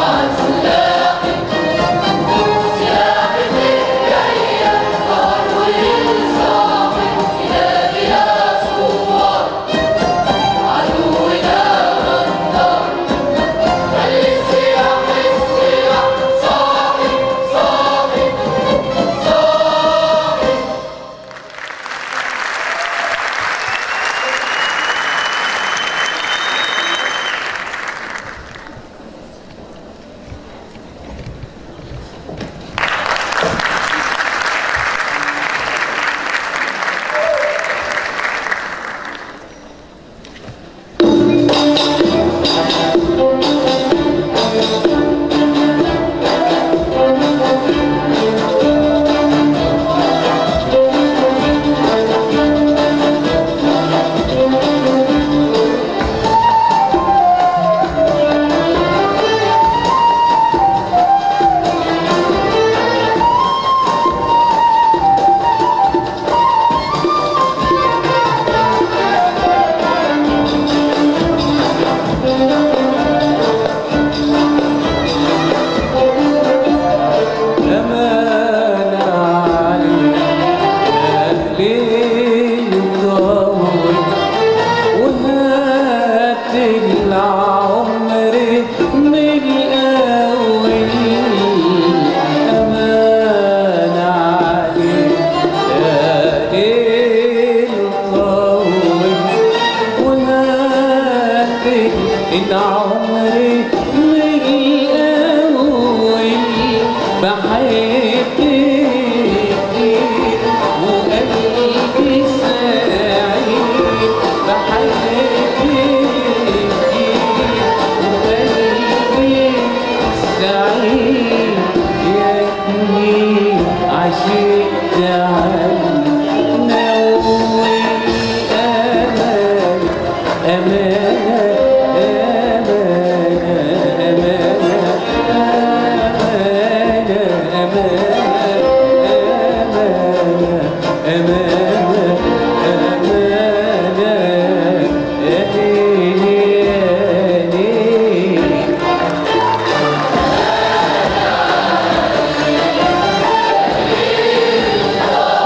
Amen.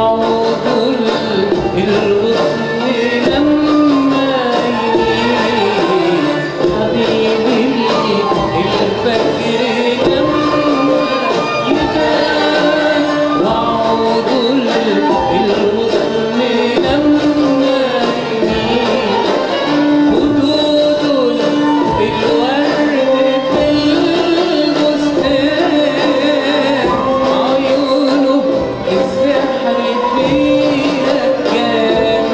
وعود الغصن لما يجي حبيبي الفجر لما يبان وعود الغصن لما يجي خدود الورد في البستان عيونه السحر فيها كان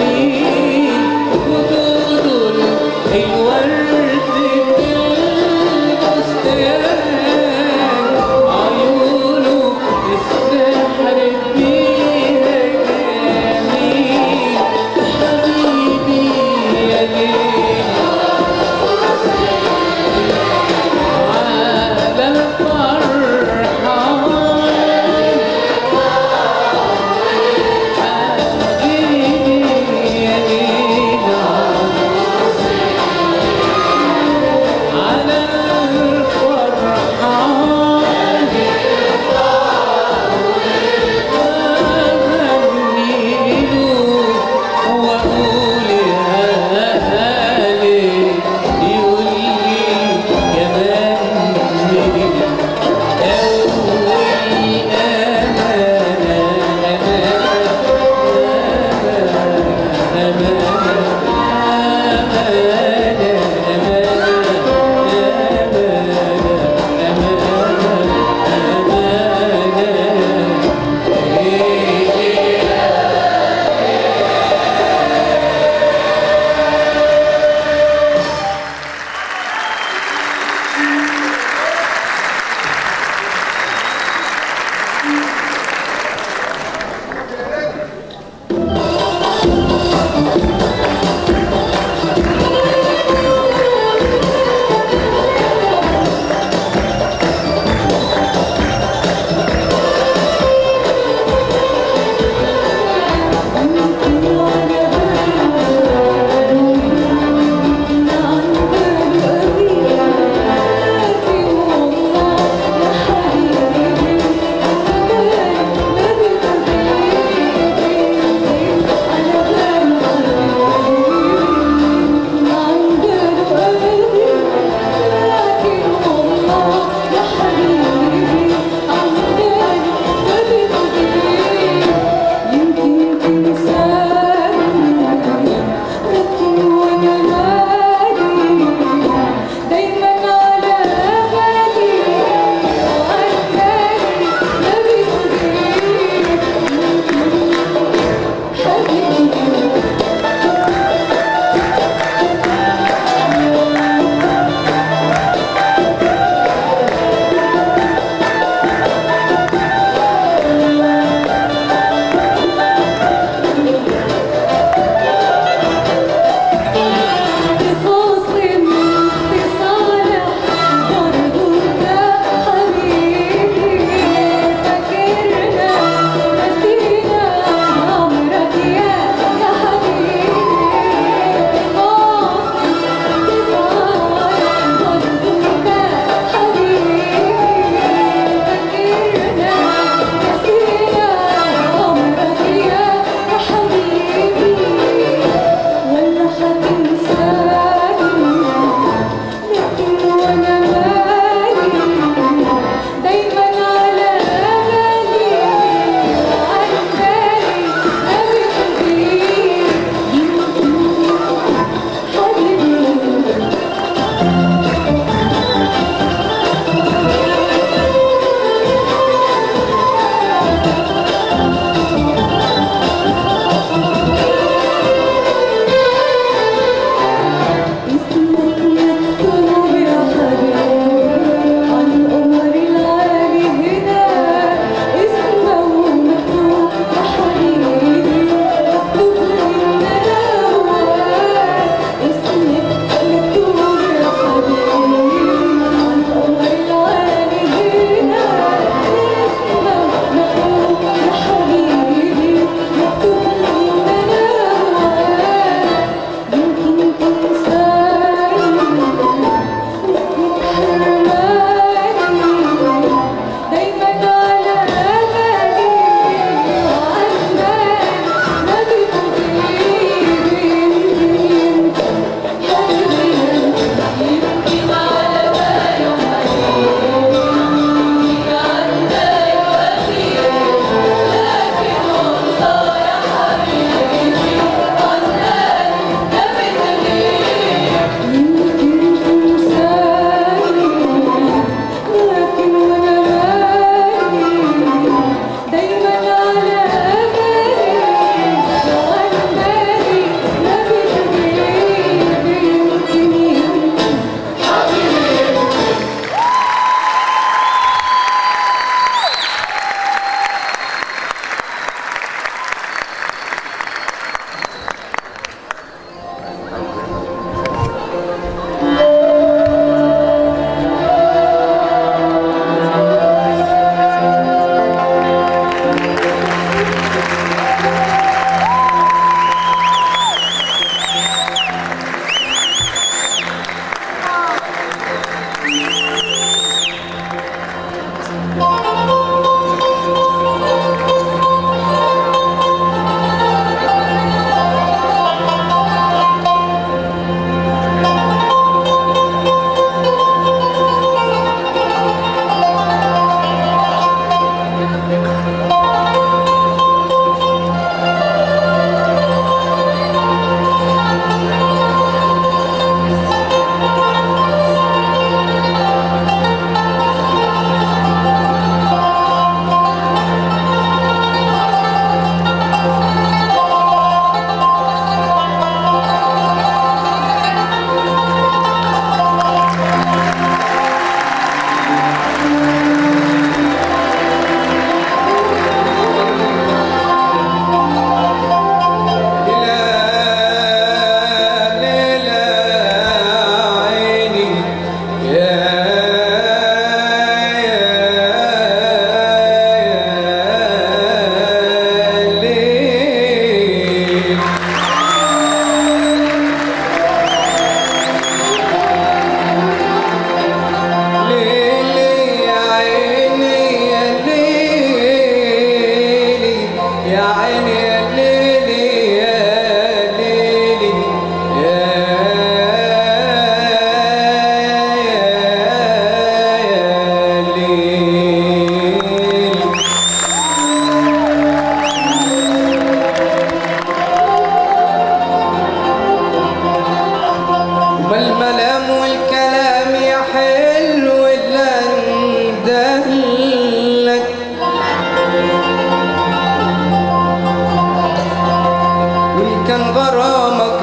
كان غرامك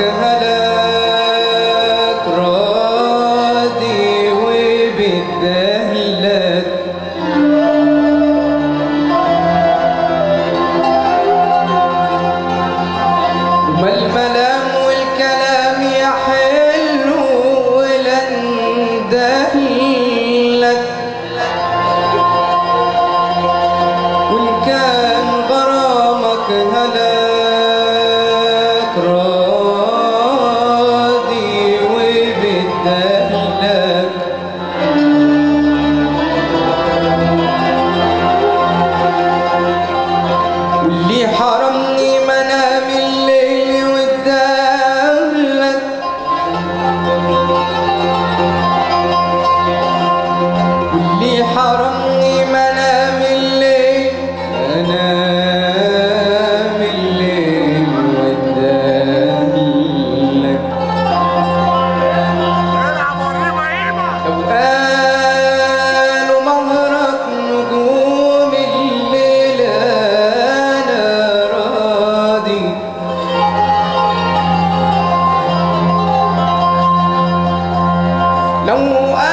هلاك راضي وبتدهلك وما الملام والكلام يا حلو ولا اندهلك وإن كان غرامك هلاك راضي وبتدهلك واللي حرمني منام الليل والدهلك واللي حرمني منام الليل انام الليل والدهلك لو قالوا مهرك نجوم الليل انا راضي لو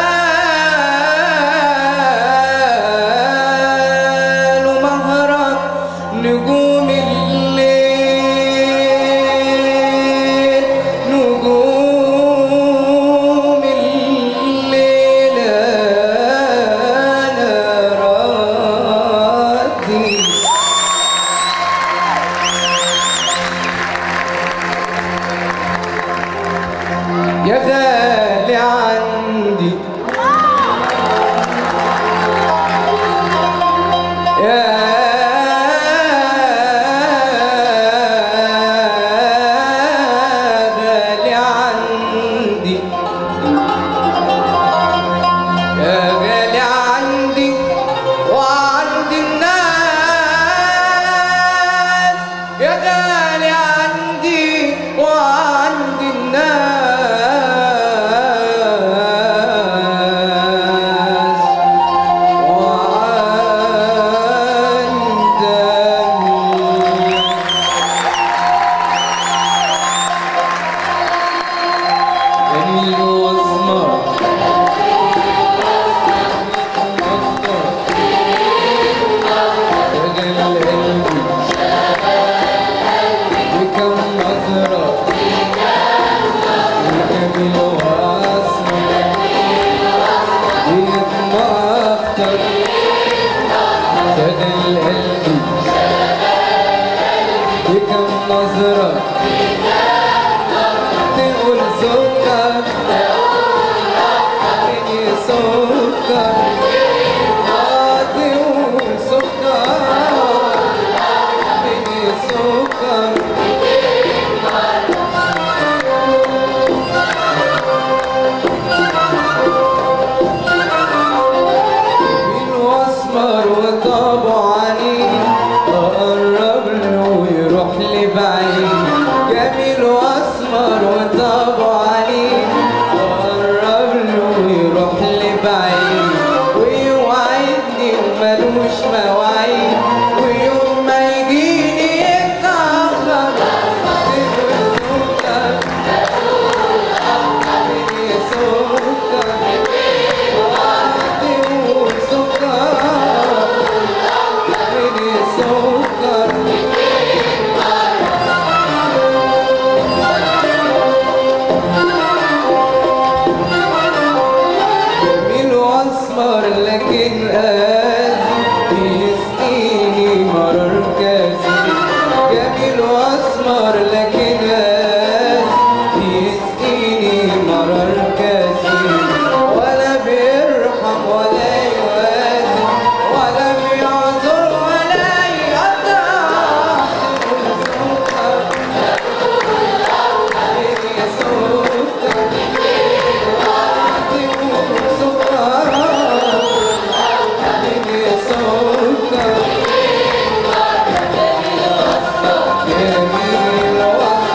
قالوا مهرك نجوم الليل نجوم الليل انا راضي يا غالي عندي يا غالي عندي يا غالي عندي وعند الناس يا غالي عندي وعند الناس وعندك جميل واسمر شغل قلبي بكم نظرة جميل واسمر يطمع اكتر شغل قلبي بكم نظرة تقول سكر تقول سكر آه تقول سكر تقول سكر جميل واسمر وطابه عنيد اقرب له ويروح لي بعيد جميل واسمر وطابه عنيد اقرب له ويروح لي بعيد ويوعدني وملوش مواعيد ويوم ما يجيني يتأخر تقول سكر تقول سكر تقول سكر تقول سكر جميل واسمر لكن قاسي بيسقيني مرار كاسي جميل واسمر لكن قاسي بيسقيني مرار كاسي ولا بيرحم ولا يواسي ولا بيعذر ولا يقطع تقول سكر تقول سكر سكر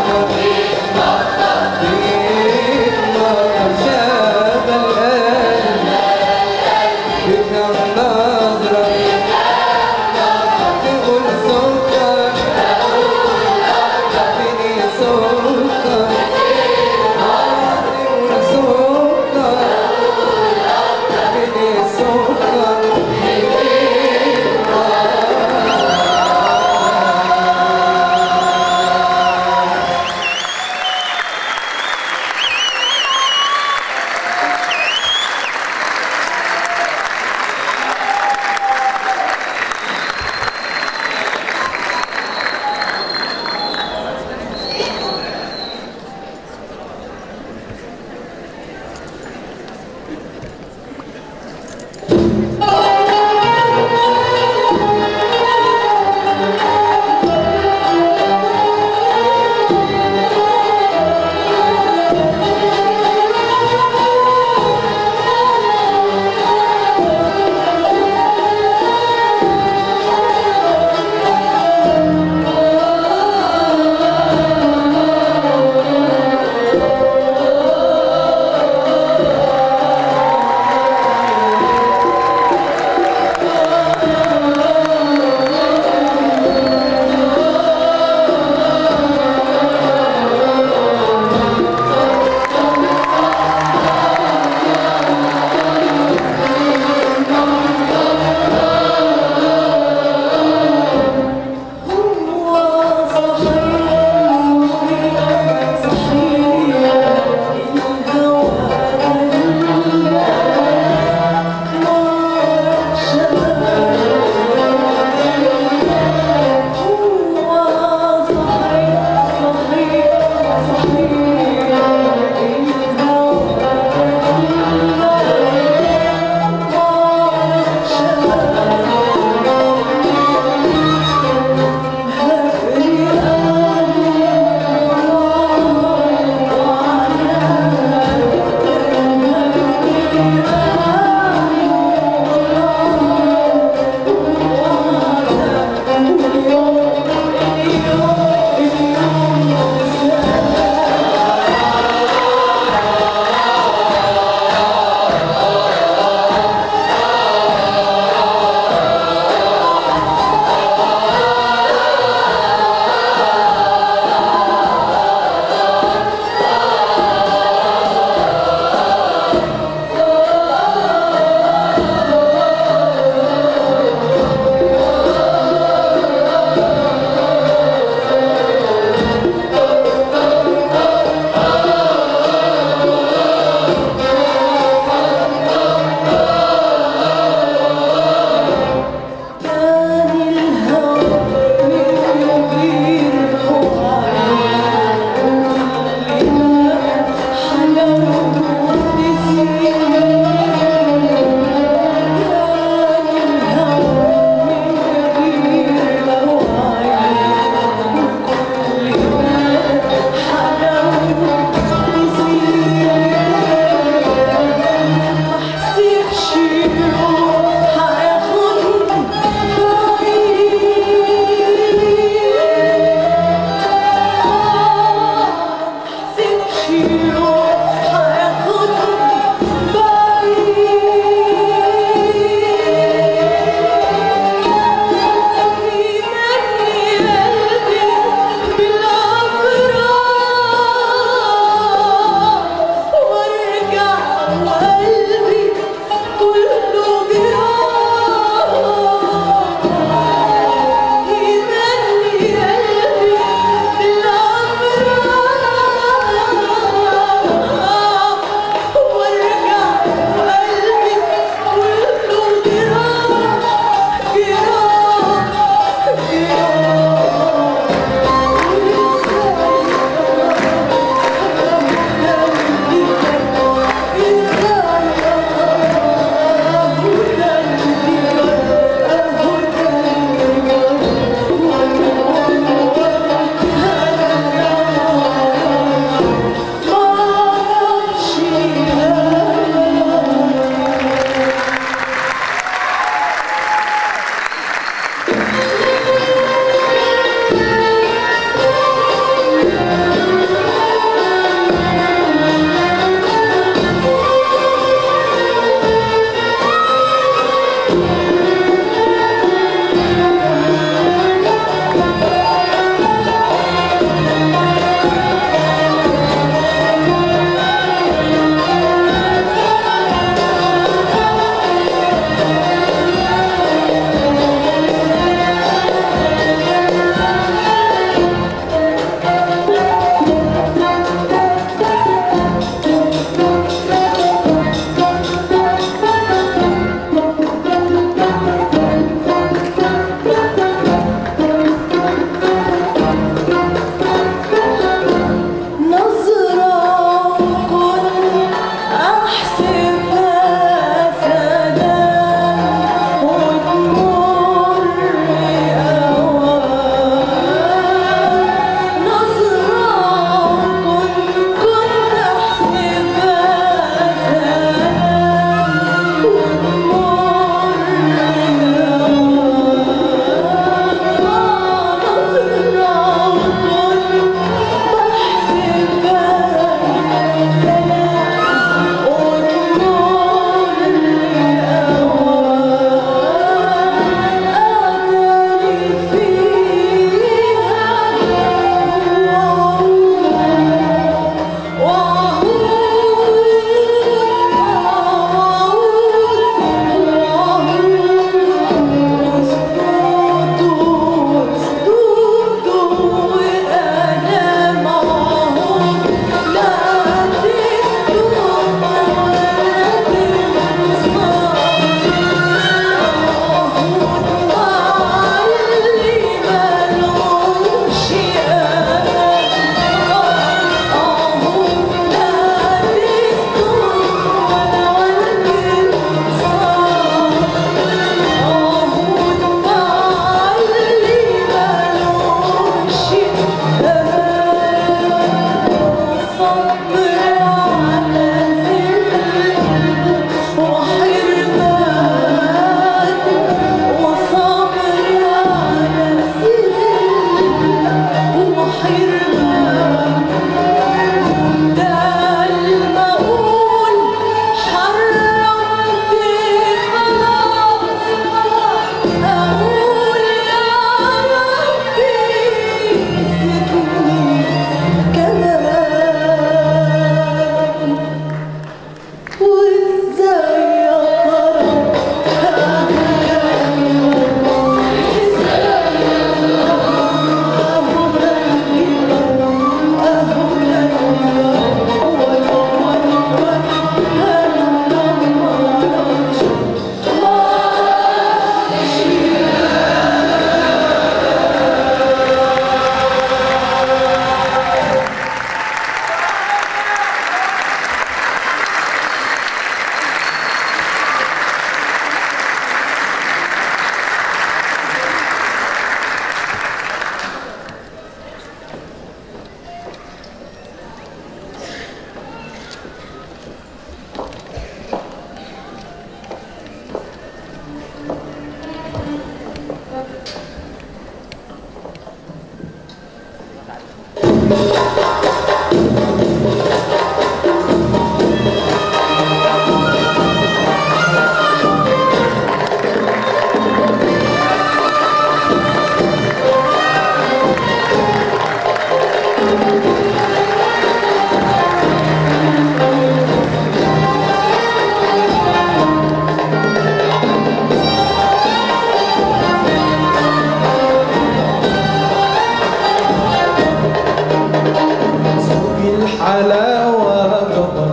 سوق الحلاوة قبر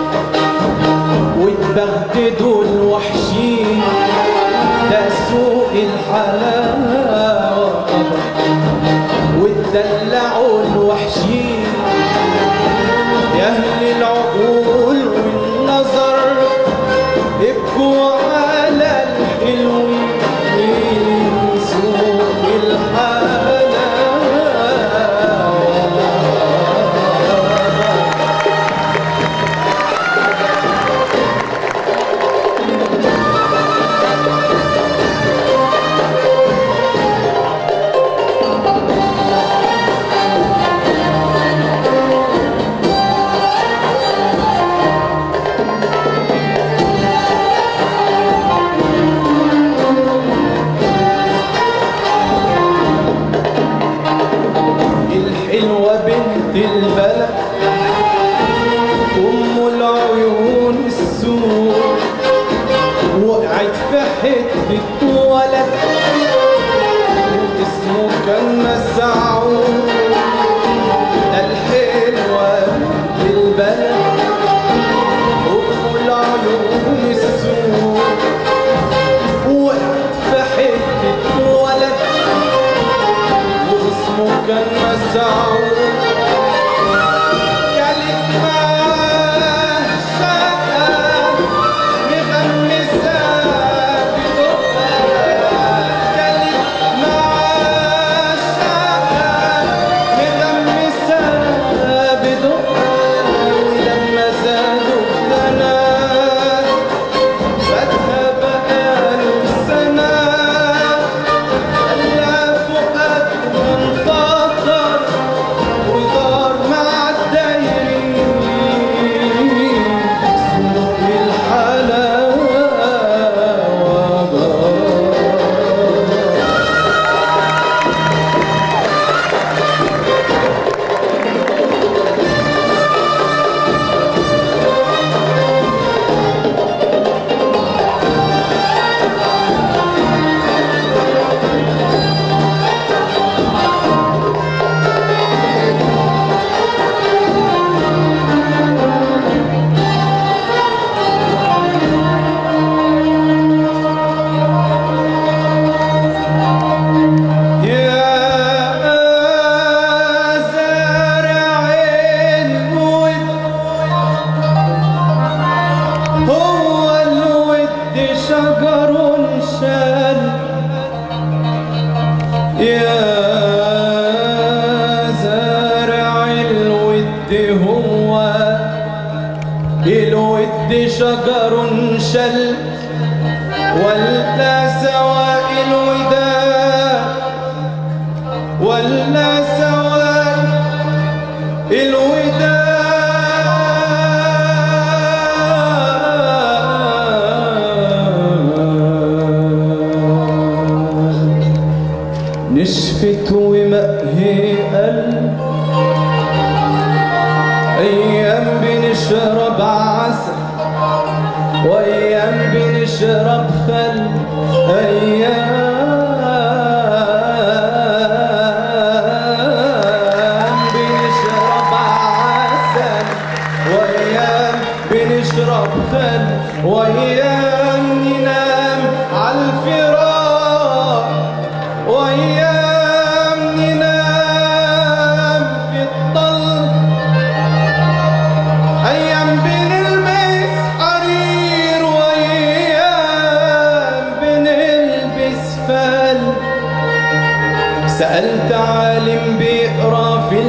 واتبغددوا الوحشين ده سوق الحلاوة قبر واتدلعوا الوحشين يا أهل العقول والنظر ابكوا على الحلوين سوق الحلاوة الحلوة بنت البلد أم العيون السود وقعت في حتة ولد اسمه كان مسعود ده الحلوة بنت البلد أم العيون السود وقعت في حتة ولد واسمه كان مسعود قالت معاه شقة مغمسة بدقها قالت معاه شقة مغمسة بدقها ولما زادوا البنات فاتها بقاله سنة لا فؤاد انفطر ودار مع الدايرين سوق الحلاوة جار يا زارع الود هو الود شجر شال يا زارع الود هو الود شجر شل ولا سواء الوداع ولا سواء الوداع نشفت ومأهي قلب أيام بنشرب عسل وأيام بنشرب خل أيام بنشرب عسل وأيام بنشرب خل وأيام ننام عالفراق وأيام ننام في الظل أيام بنلبس حرير وأيام بنلبس فل سألت عالم بيقرا في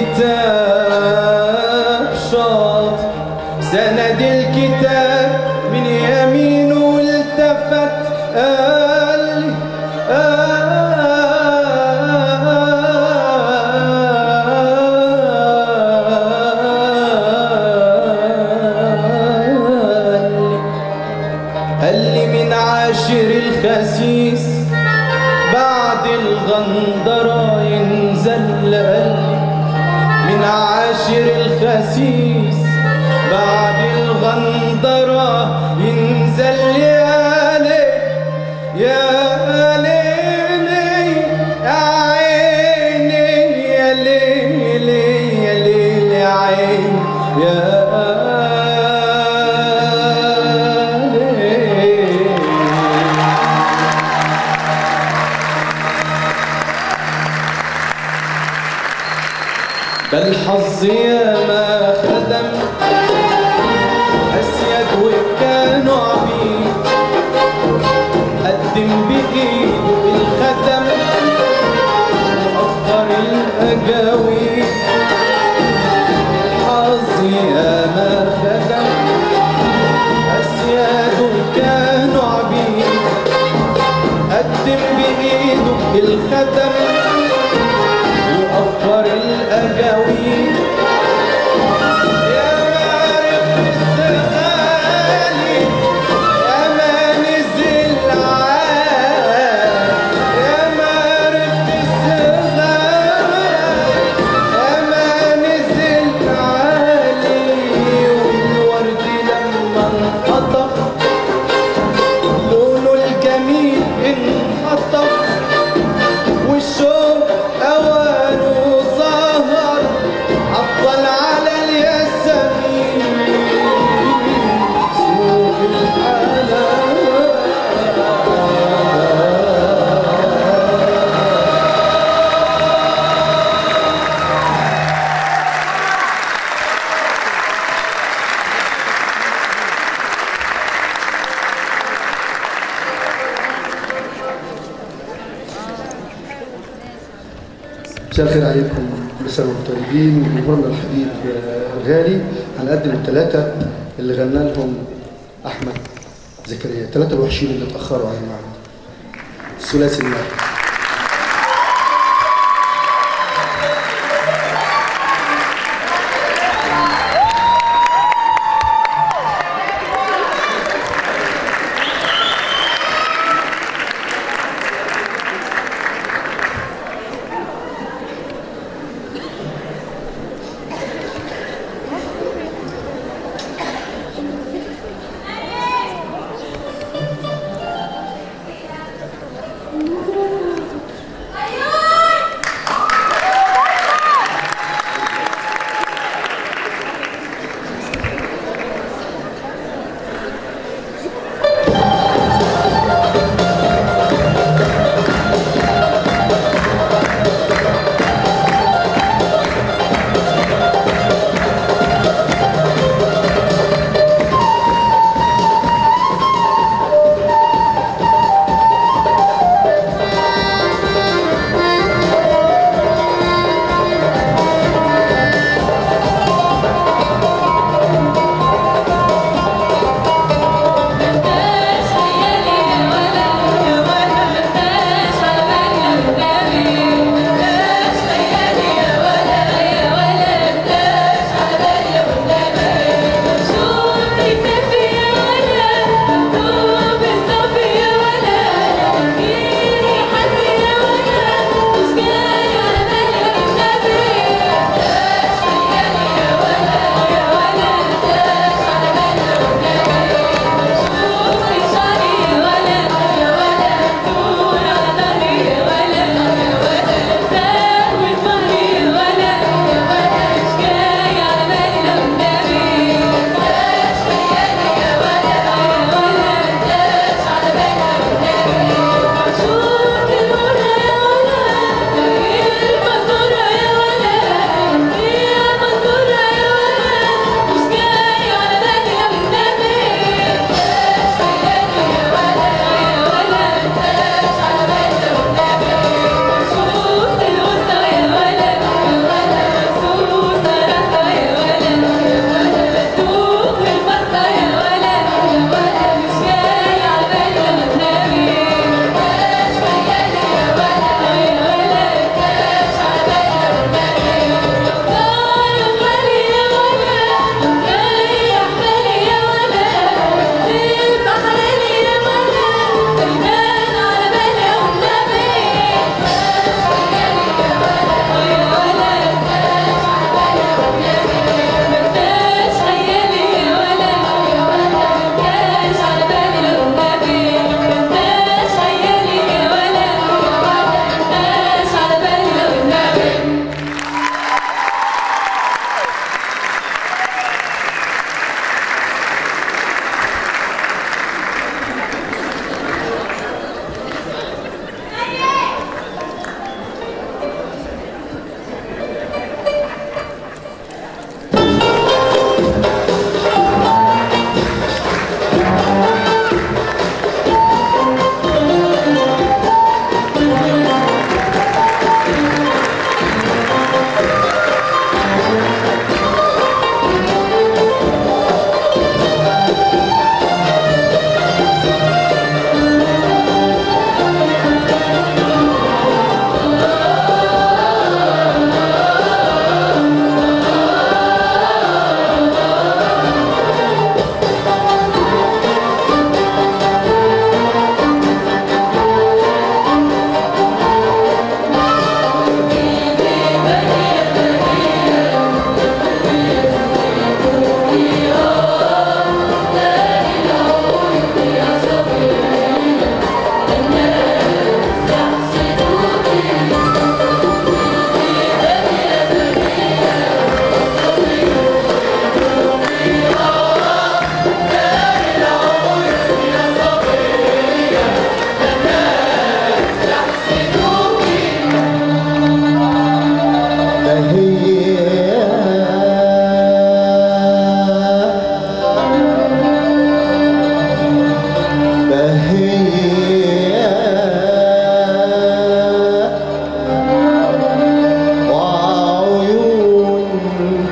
الكتاب شاط سند الكتاب من يمينه التفت قال لي من عاشر الخسيس بعد الغندرة ينزل يا ليل يا ليلي يا عيني يا ليلي يا ليل يا عيني يا ليل ده الحظ يا ما خدم أسيد وكانوا عبيد قدم بإيده الخدم وأخطر الأجاويد الحظ يا ما خدم أسياد وكانوا عبيد قدم بإيده الخدم وأكبر الأجاويل يا مارق السغالي يا ما نزل عال يا مارق السغالي يا ما نزل عالي والورد لما انقطف لونه الجميل انحطف والشوق أوانه ظهر عطل على الياسمين سوق الحلاوة مساء الخير عليكم كل سنه وانتم طيبين جمهورنا الحبيب آه، الغالي هنقدم الثلاثه اللي غنى لهم احمد زكريا الثلاثه الوحشين اللي اتاخروا عن المعرض الثلاثي المعرض Thank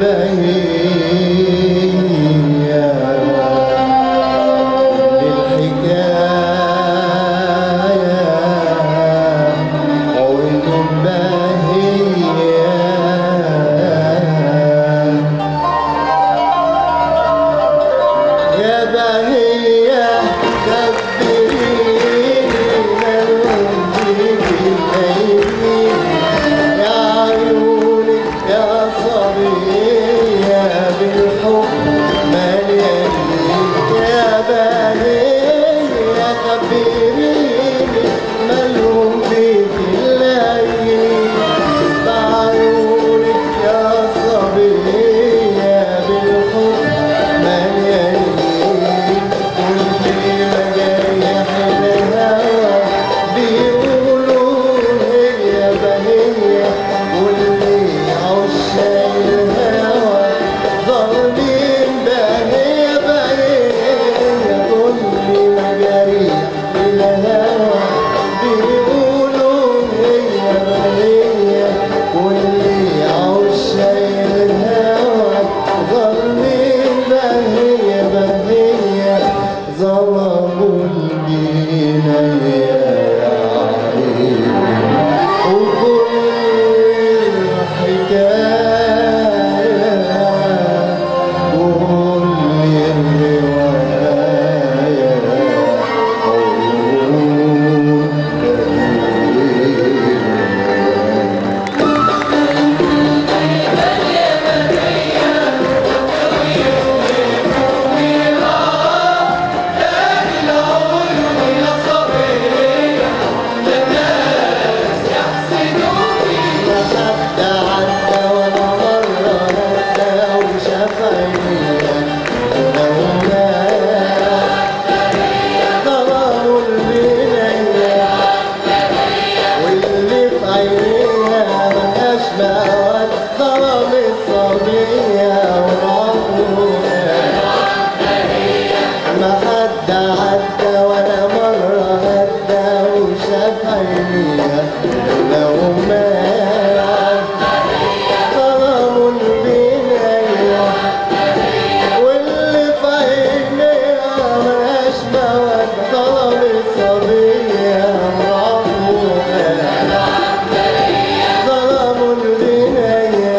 البهية للحكاية عود بهية يا بهية خبريني من فيك الأيمين يا عيونك يا صبية بالحب مليانين يا بهية خبريني ملهم فيك الأيمين بعيونك يا صبية بالحب مليانين كل مجايح الهوى بيقولوا هي بهية كل عشاق الهوى ظالمين بهية بهية كل مجاريح الهوى بيقولوا هي بهية كل عشاق الهوى ظالمين بهية بهية ظلموا الجناية وكل حكاية وكل الرواية عود حتى عدى ولا مرة هدى وشاف عينيا لو ما ظلموا البنية واللي في عينيها ملهاش مواد ظلم الصبية وعمرها ما حد عدى ولا مرة هدى وشاف عينيها لو ما ظلموا البنية واللي في عينيها ملهاش مواد ظلم الصبية وعمرها ظلموا البنية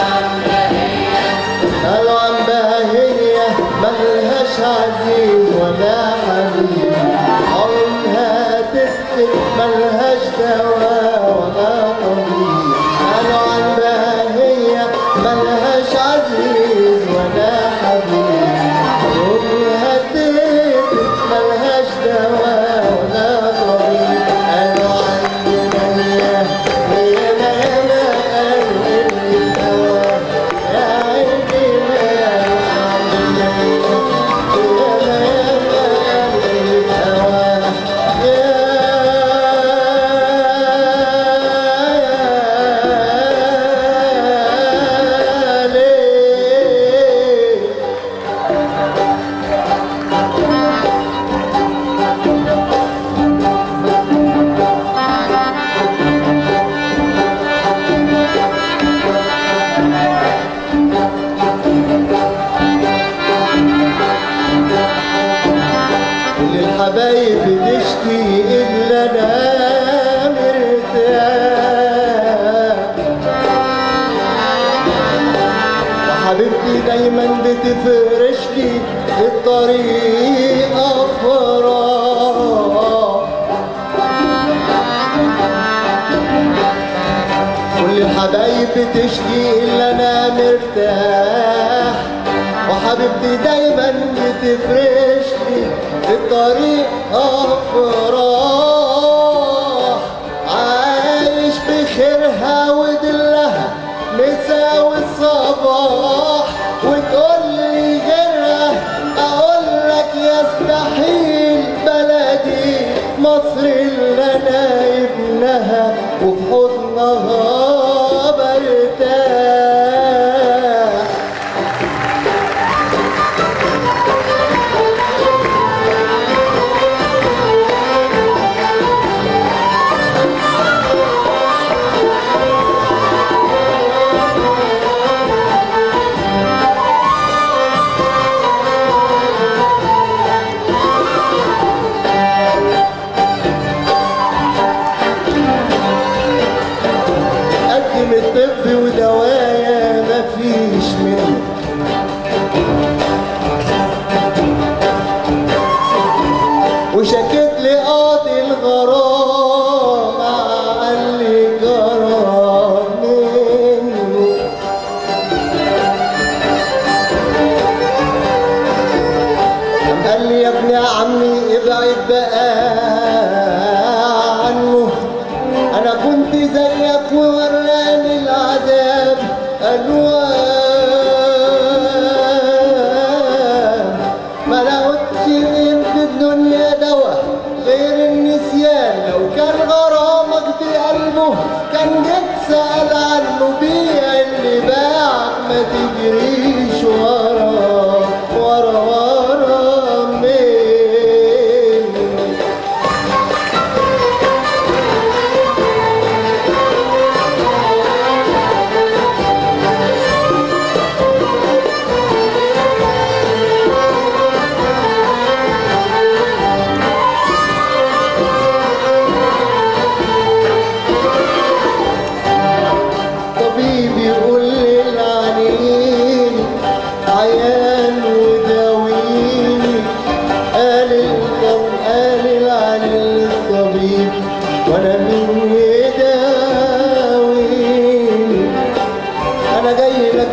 قالوا عن بهية ملهاش عزيز ولا حبيب عمرها تسكت ملهاش دواء ولا طبيب قالوا عن بهية ملهاش عزيز ولا حبيب عمرها تسكت ملهاش دواء ولا طبيب قالوا عن بهية هي ما ما قالوا الهوى يا عيني ما كل الحبايب بتشكي إلا أنا مرتاح وحبيبتي دايما بتفرشلي الطريق أفراح كل الحبايب بتشكي إلا أنا مرتاح وحبيبتي دايما بتفرش لي الطريق أفراح عايش بخيرها ودلها مساوي الصباح وتقول لي غيرها أقول لك يستحيل بلدي مصر اللي أنا ابنها وفي حضنها برتاح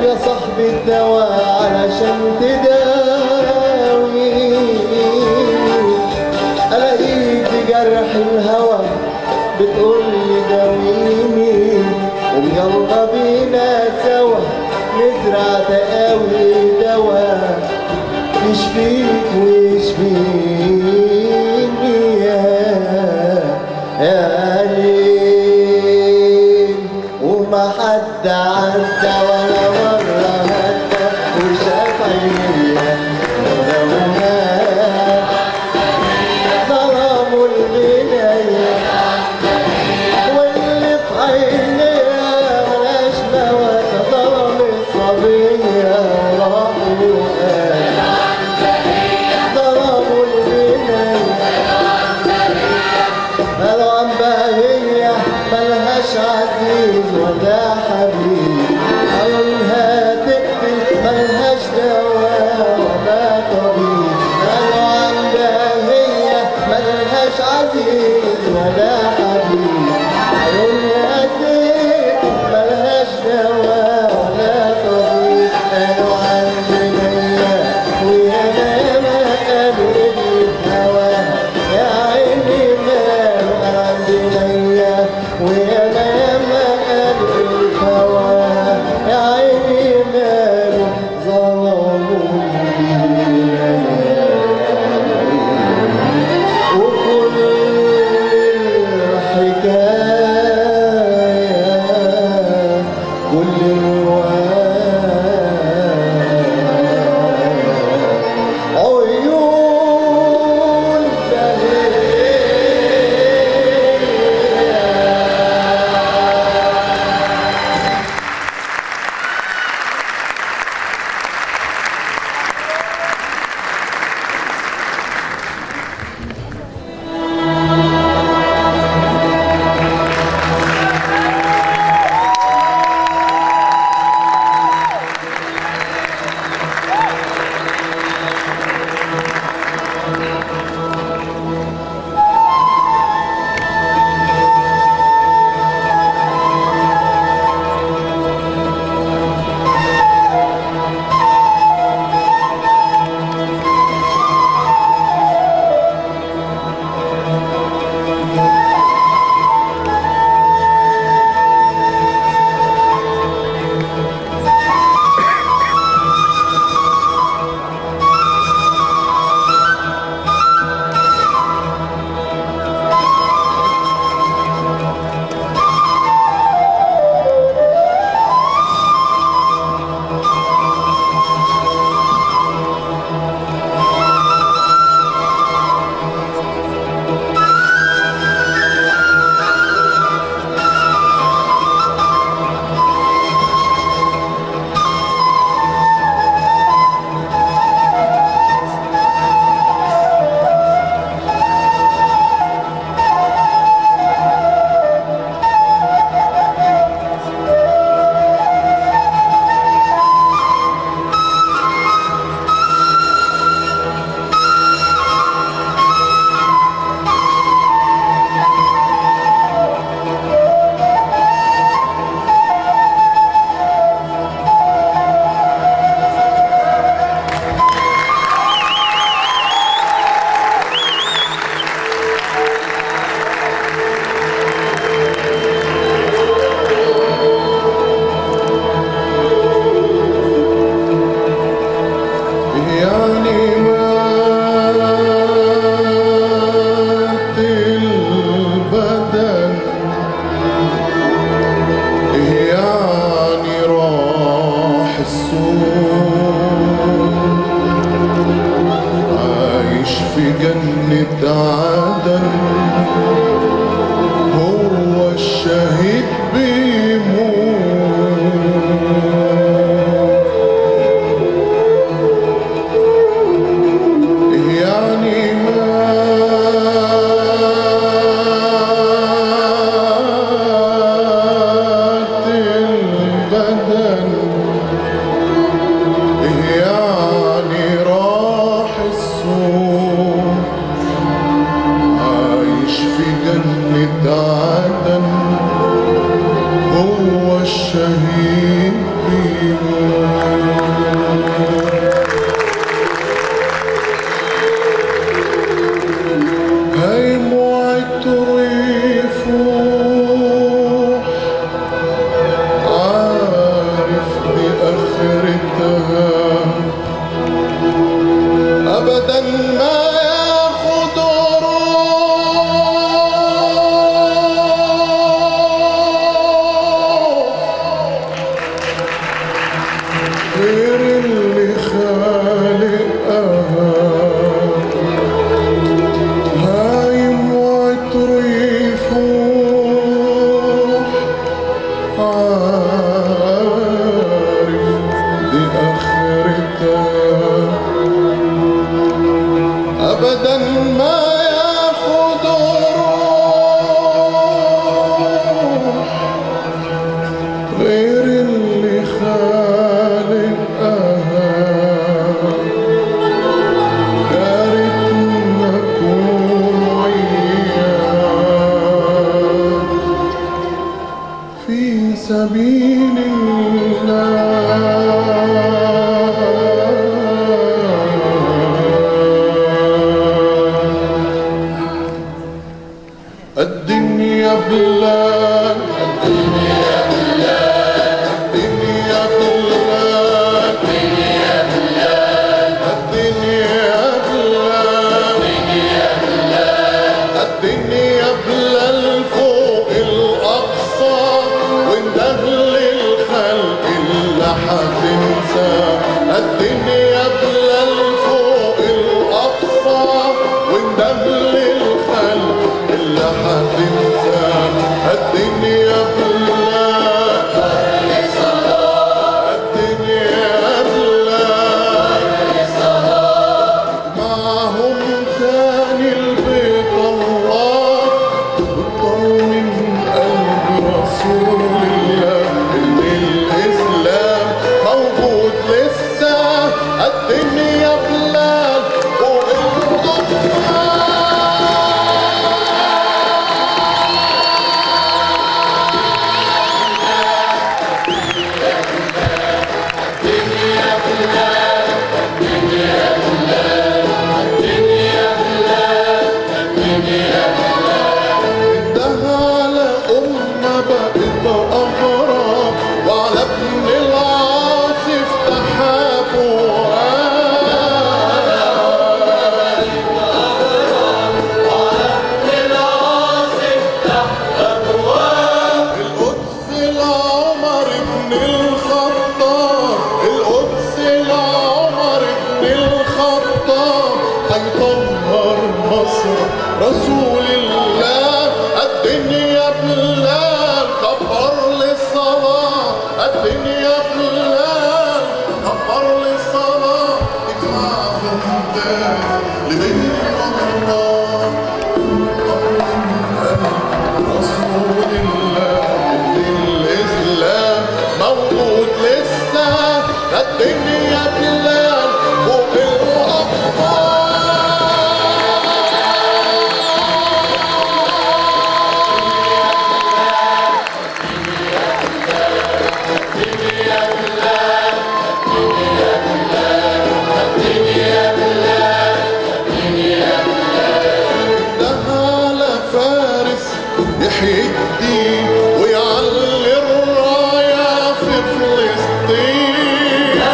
يا صاحبي الدواء علشان تداوي الاقيك بجرح الهوى بتقول لي داويني ويلا بينا سوا نزرع تقاوي دواء يشفيك ويشفيني يا يا ليل وما حد عدى ولا مرة هدى وشاف عينيا لولا ظلموا البناية واللي في عينيا ملاش موت ظلم الصبية وراحوا وقال ظلموا البناية قالوا عن باهية ملهاش عزيز ولا حبيب قالوا انها تقتل ملهاش دواء ولا طبيب قالوا عن باهية ملهاش عزيز ولا حبيب قالوا انها تقتل ملهاش دواء ولا طبيب قالوا عن بنية ويا ماما قالوا اللي في هواها يا عيني ماله انا عندي نية ويا ماما قالوا اللي في هواها يا عيني ماله ظلموا وكل الحكاية كل الرواية عيون بهية يعني مات البدن يعني راح السوق عايش في جنة عدن هو الشهيد بيموت يعني مات البدن غير اللي خالقها هايم وعطر يفوح عارف دي اخرتها ابدا ما ياخد روح غير اللي خالقها يا ريتنا نكون وياك في سبيل الله الدنيا بلاد الدنيا بلاد الدنيا بلاد الدنيا بلاد الدنيا بلاد فوق الأقصى وندهل الخلق اللي هتنسى الدنيا بلاد فوق الأقصى وندهل الخلق اللي هتنسى الدنيا بلاد الدنيا بلاد معهم تاني البيت الله وطمن قلب رسول الله ان الاسلام موجود لسه الدنيا بلاد فوق القصه ده على أمة بقت أغراب وعلى ابن العاصف تحابوا القدس لعمر بن الخطاب القدس لعمر بن الخطاب هيطهر مصر رسول الله الدنيا بلال كبر للصلاة الدنيا بلال كبر للصلاة اجمعهم تاني لبيت الله رسول الله الإسلام موجود لسه الدنيا بلاد فوق الأقطار ده على فارس يحيي الدين ويعلي الراية في فلسطين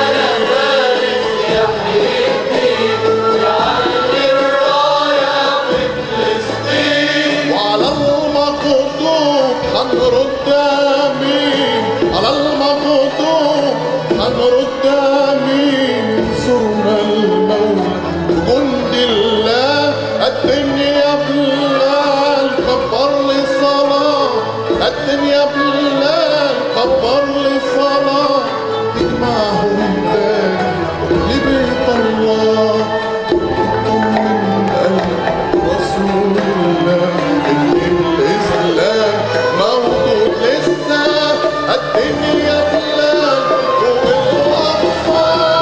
وعلى المخطوط هنرد امين على المخطوط هنرد امين صرنا المولى وجند الله الدنيا بلال كبر لي الصلاة الدنيا بلال كبر لي الصلاة تجمعهم تاني لبيت الله طمن قلب رسول الله ان الاسلام موجود لسه الدنيا بلاد فوق الاطفال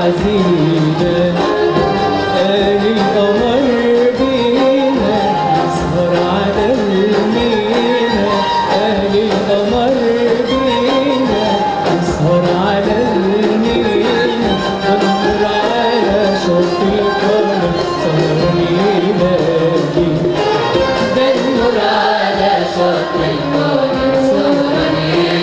حزينة قال القمر بينا يسهر على المينا قال القمر بينا يسهر على المينا ونمر على شط القمر سهر يلاقي بنمر على شط القمر سهر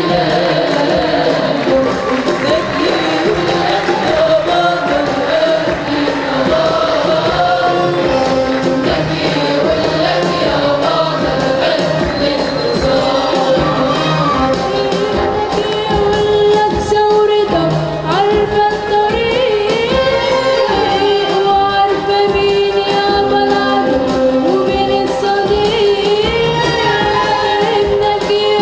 لك ثورتك عارفة الطريق وعارفة مين يقبل عدو ومين الصديق ابنك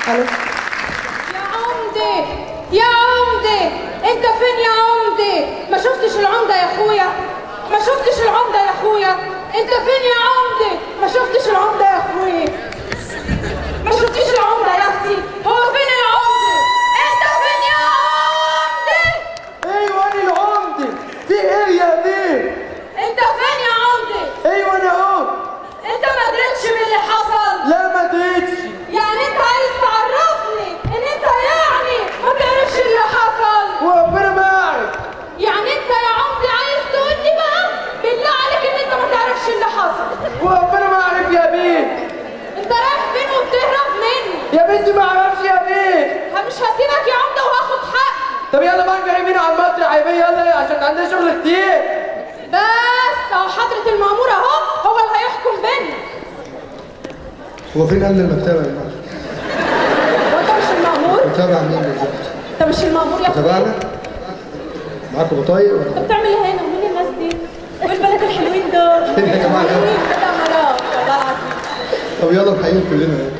يا عمدة يا عمدة انت فين يا عمدة ما شفتش العمدة يا اخويا ما شفتش العمدة يا اخويا انت فين يا عمدة ما شفتش العمدة يا اخويا ما شفتش العمدة يا اختي هو فين العمدة انت فين يا عمدة ايوه انا العمدة في ايه يا بيه انت فين يا عمدة ايوه انا اهو انت ما دريتش باللي حصل لا ما ادريتش يعني انت عايز تعرفني ان انت يعني ما تعرفش اللي حصل وربنا ما اعرف يعني انت يا عمدي عايز تقول لي بقى بالله عليك ان انت ما تعرفش اللي حصل وربنا ما اعرف يا بيه انت رايح فين وبتهرب مني يا بنتي ما اعرفش يا بيه مش هسيبك يا عمده وهاخد حق طب يلا بقى نجري بينا على المسرح يا بيه يلا عشان عندنا شغل كتير بس اهو حضرة المأمور اهو هو اللي هيحكم بينا هو فين امن المكتبه يا جماعه؟ وانت مش المأمور متابع مين بالظبط؟ انت مش المأمور يا اخويا تابعنا؟ معاكم بطايق ولا انت بتعمل ايه هنا ومين الناس دي والبنات الحلوين دول فين يا جماعة؟ حلوين كده مرات والله العظيم طب يلا نحييهم كلنا يعني.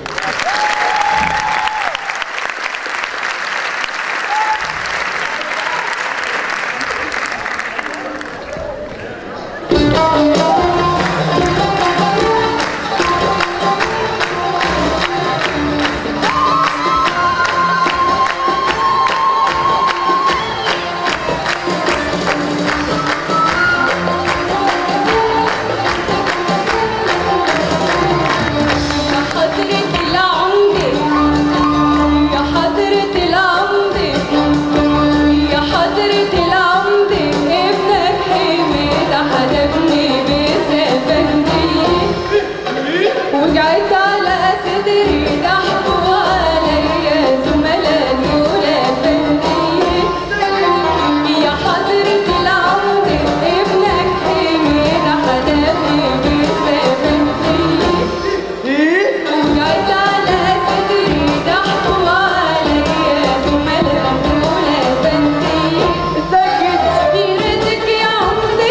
يا حضرة العمدة يا حضرة العمدة يا حضرة العمدة ابنك حميد حدفني بسفندية وقعت على صدري ضحكوا عليا زملاء الفندية يا حضرة العمدة ابنك حميد حدفني بسفندية وقعت على صدري ضحكوا عليا زملاء الفندية بيرتك يا عمدي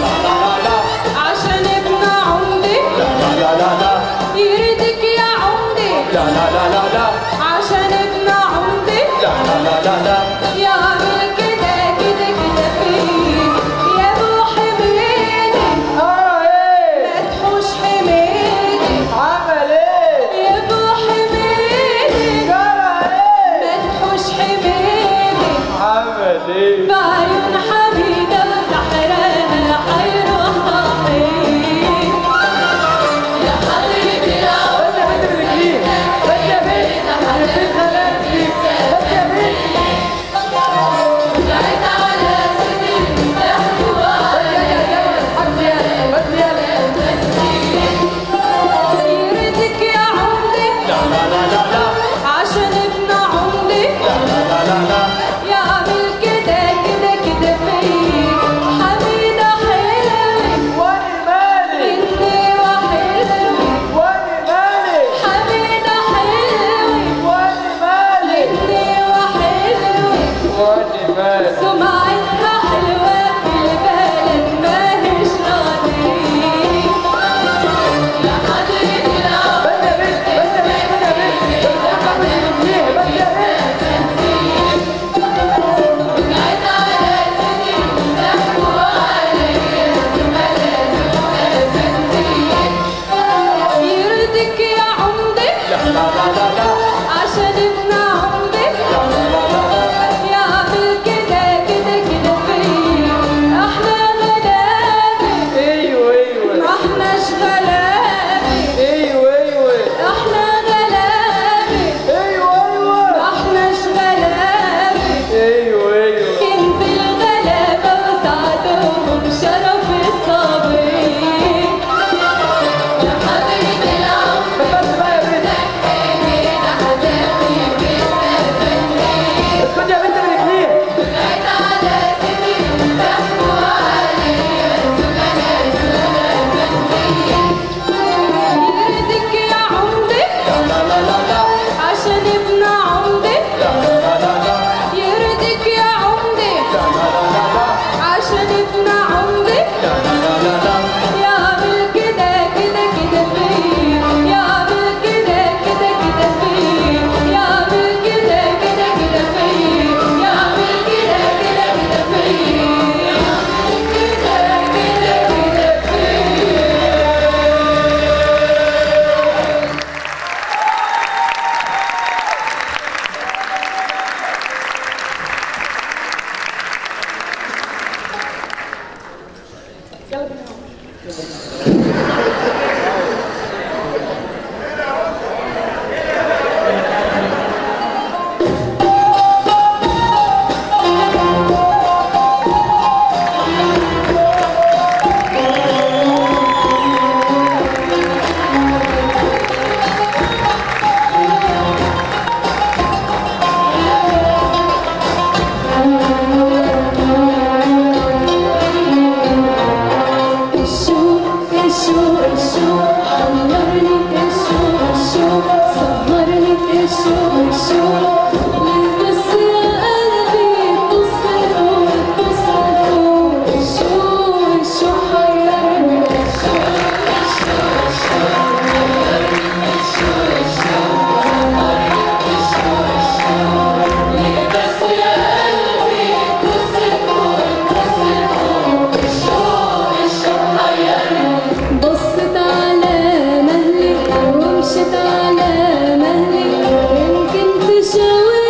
عشان ابن عمدي يريدك يا عمدي عشان ابن عمدي يعمل كده كده كده فيك يا ابو حميدي اه ايه ما تحوش حميدي عمل ايه يا ابو حميدي جرى ايه ما تحوش حميدي عمل ايه بعيون حميدة وسحرانة حيروح طحيح يا حبيبي بس يا بنت بالكليم بس يا بنت البيت خلاص فيك بس يا بنت قعدت على صدري ضحكوا عليا بس يلا يريدك يا عمدي عشان ابن عمدي يعمل كده كده كده فيك حميدة حلوة وانا مالي مني وحلوة وانا مالي حميدة حلوة وانا مالي مني وحلوة وانا مالي سمعتها حلوة في البلد ماهيش راضية يا حضرة العمر بس يا بنت بس يا بنت بس يا بنت بس يا بنت بس يا بنت قعدت على صدري ضحكوا عليا زملاء الفندية يرضيك يا عمدي عشان ابن عمدي يعمل كده كده كده فيا احنا غلابة ايوه ايوه ما احناش غلابة ايوه ايوه احنا غلابة ايوه ايوه ما احناش غلابة ايوه ايوه كنز الغلابة وسعدهم شرف الصبي يا حبيبي العمر بس بقى يا بنت حميد حدفني سهرني الشوق الشوق ليه بس يا قلبي تبص لفوق تبص لفوق الشوق الشوق حيرني بصت على مهلي ومشت على مهلي يمكن تشاور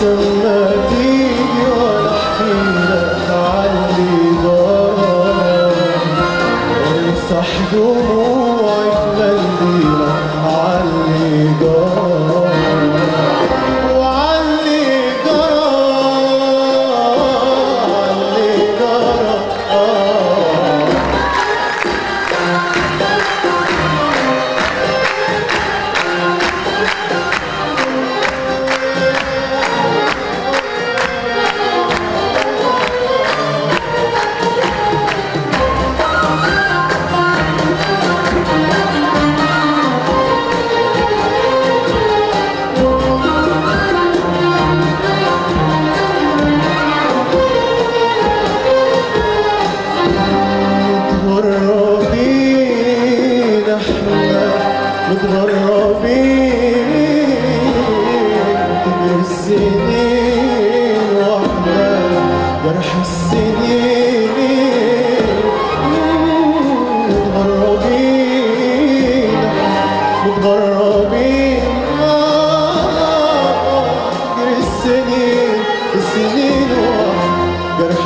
لما تيجي ولا احكيلك عني جرى وامسح دموعي في منديلك عني جرى وعني جرى عني جرى آه متغربين احنا متغربين كبر السنين واحنا جرح السنين متغربين متغربين آه، كبر السنين السنين واحنا جرح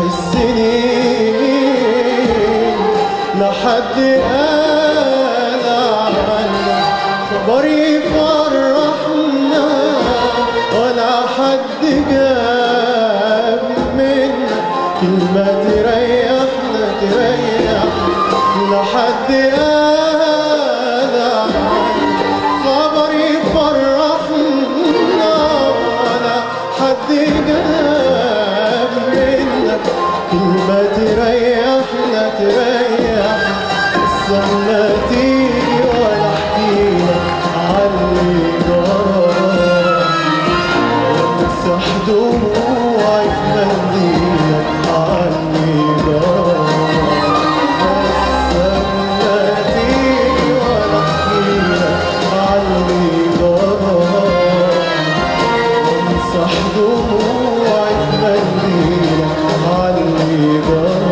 السنين لحد قال عنا خبر يفرحنا ولا حد جاب منا كلمة تريحنا تريحنا لحد قال عنا خبر يفرحنا ولا حد جاب منا كلمة تريحنا تريحنا استنى تيجي ولا احكيلك عني جرى وامسح دموعي في منديلك عني جرى استنى تيجي ولا احكيلك عني جرى وامسح دموعي في منديلك عني جرى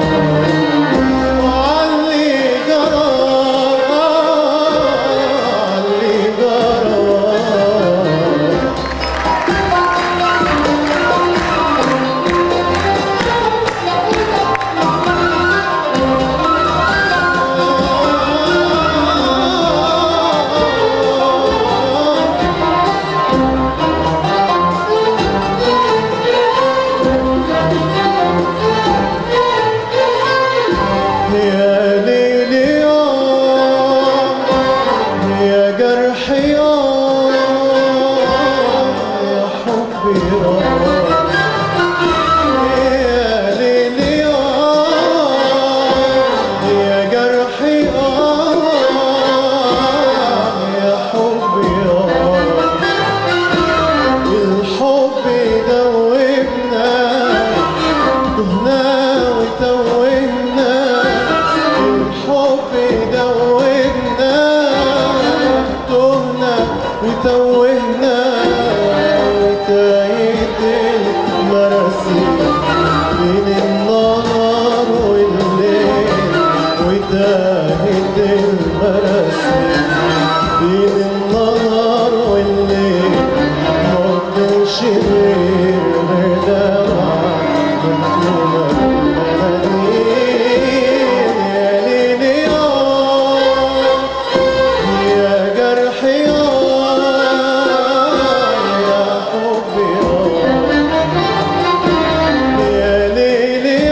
وعلي جرى علي جرى يا ليلي يا جرحي يا حبي يا ليلي يا جرحي يا حبي الحب دوبنا تهنا وتوهنا الحب دوبنا تهنا وتوهنا وتايت المراسيل بين النهار والليل وتاهت المراسيل بين النهار والليل ما كانش غير دمعة مكتومة بالمناديل يا ليلي يا جرحي يا حبي يا ليلي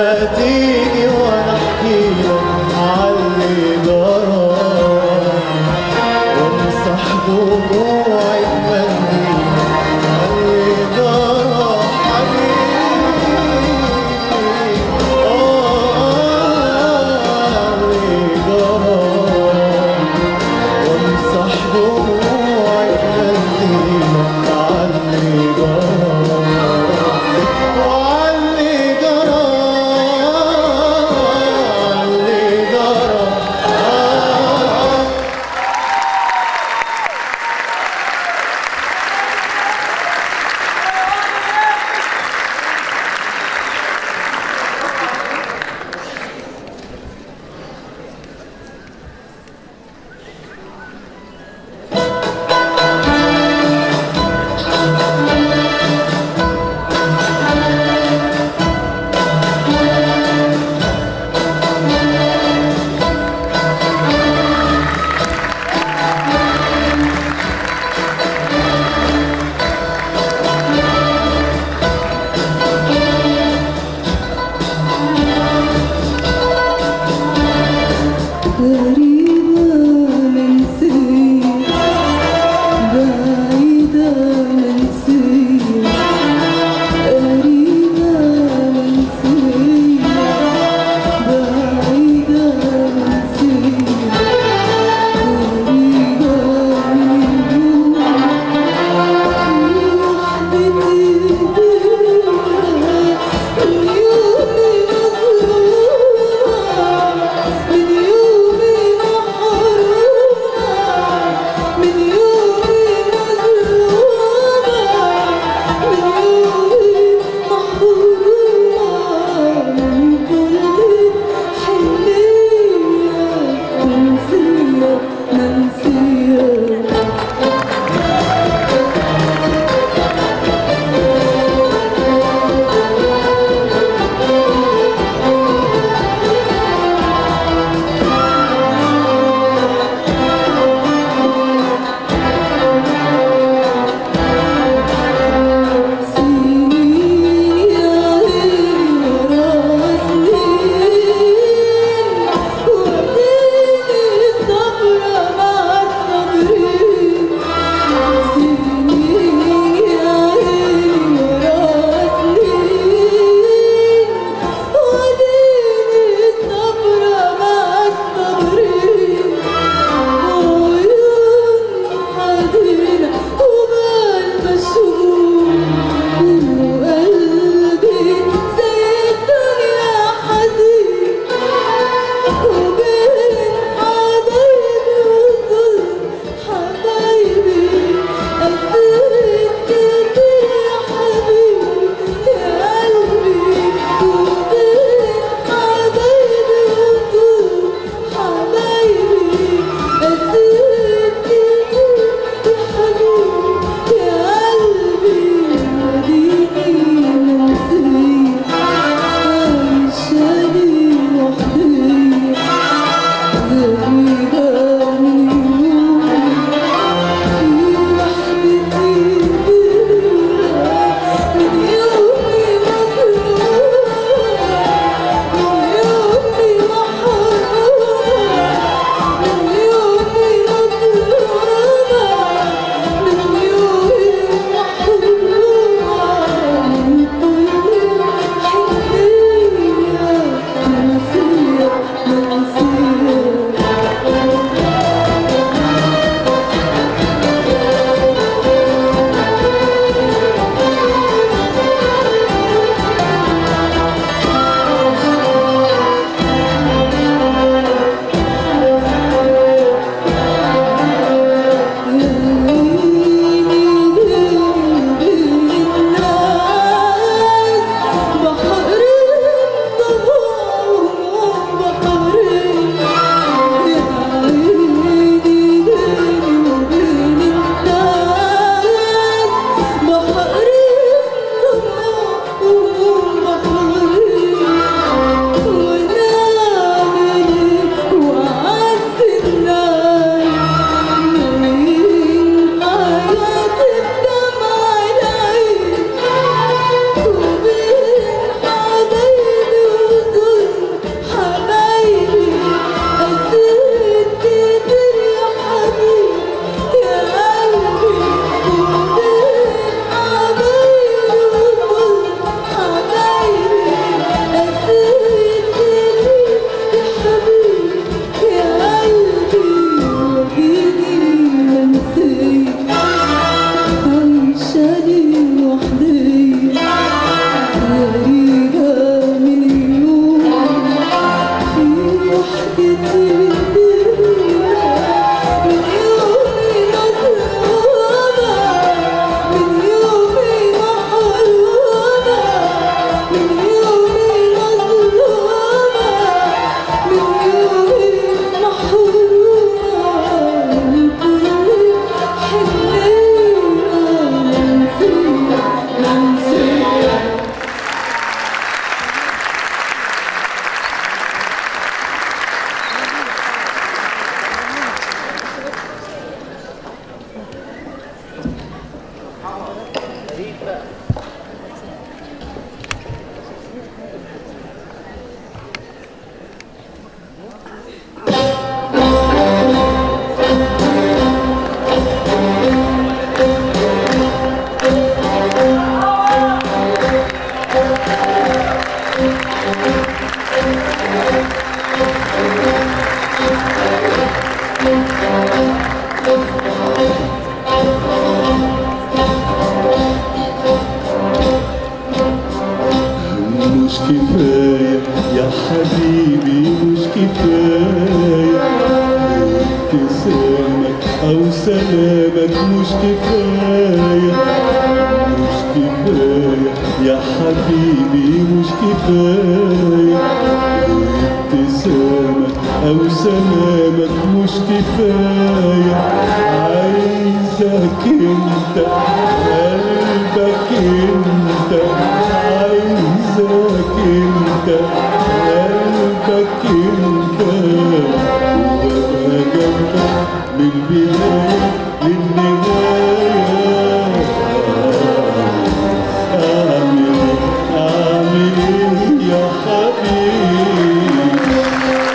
ما تيجي وانا احكي لك عاللي جرى وامسح دموعي بمنديل عاللي جرى حبيبي عاللي جرى وامسح دموعي بمنديل عاللي جرى وعلي جرى مش كفاية يا حبيبي مش كفاية ابتسامك أو سلامك مش كفاية مش كفاية يا حبيبي مش كفاية ابتسامك أو سلامك مش كفاية عايزك انت قلبك انت عايزك انت قلبك انت وابقى جنبك من البداية للنهاية أعمل إيه؟ أعمل إيه يا حبيبي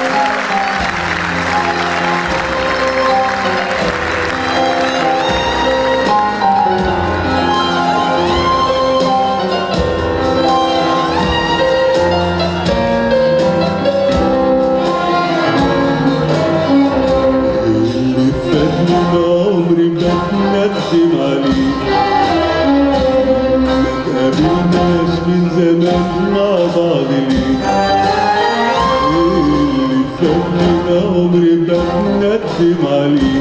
اللي فات من عمري بتندم عليه ما تقابلناش من زمان مع بعض ليه اللي فات من عمري بتندم عليه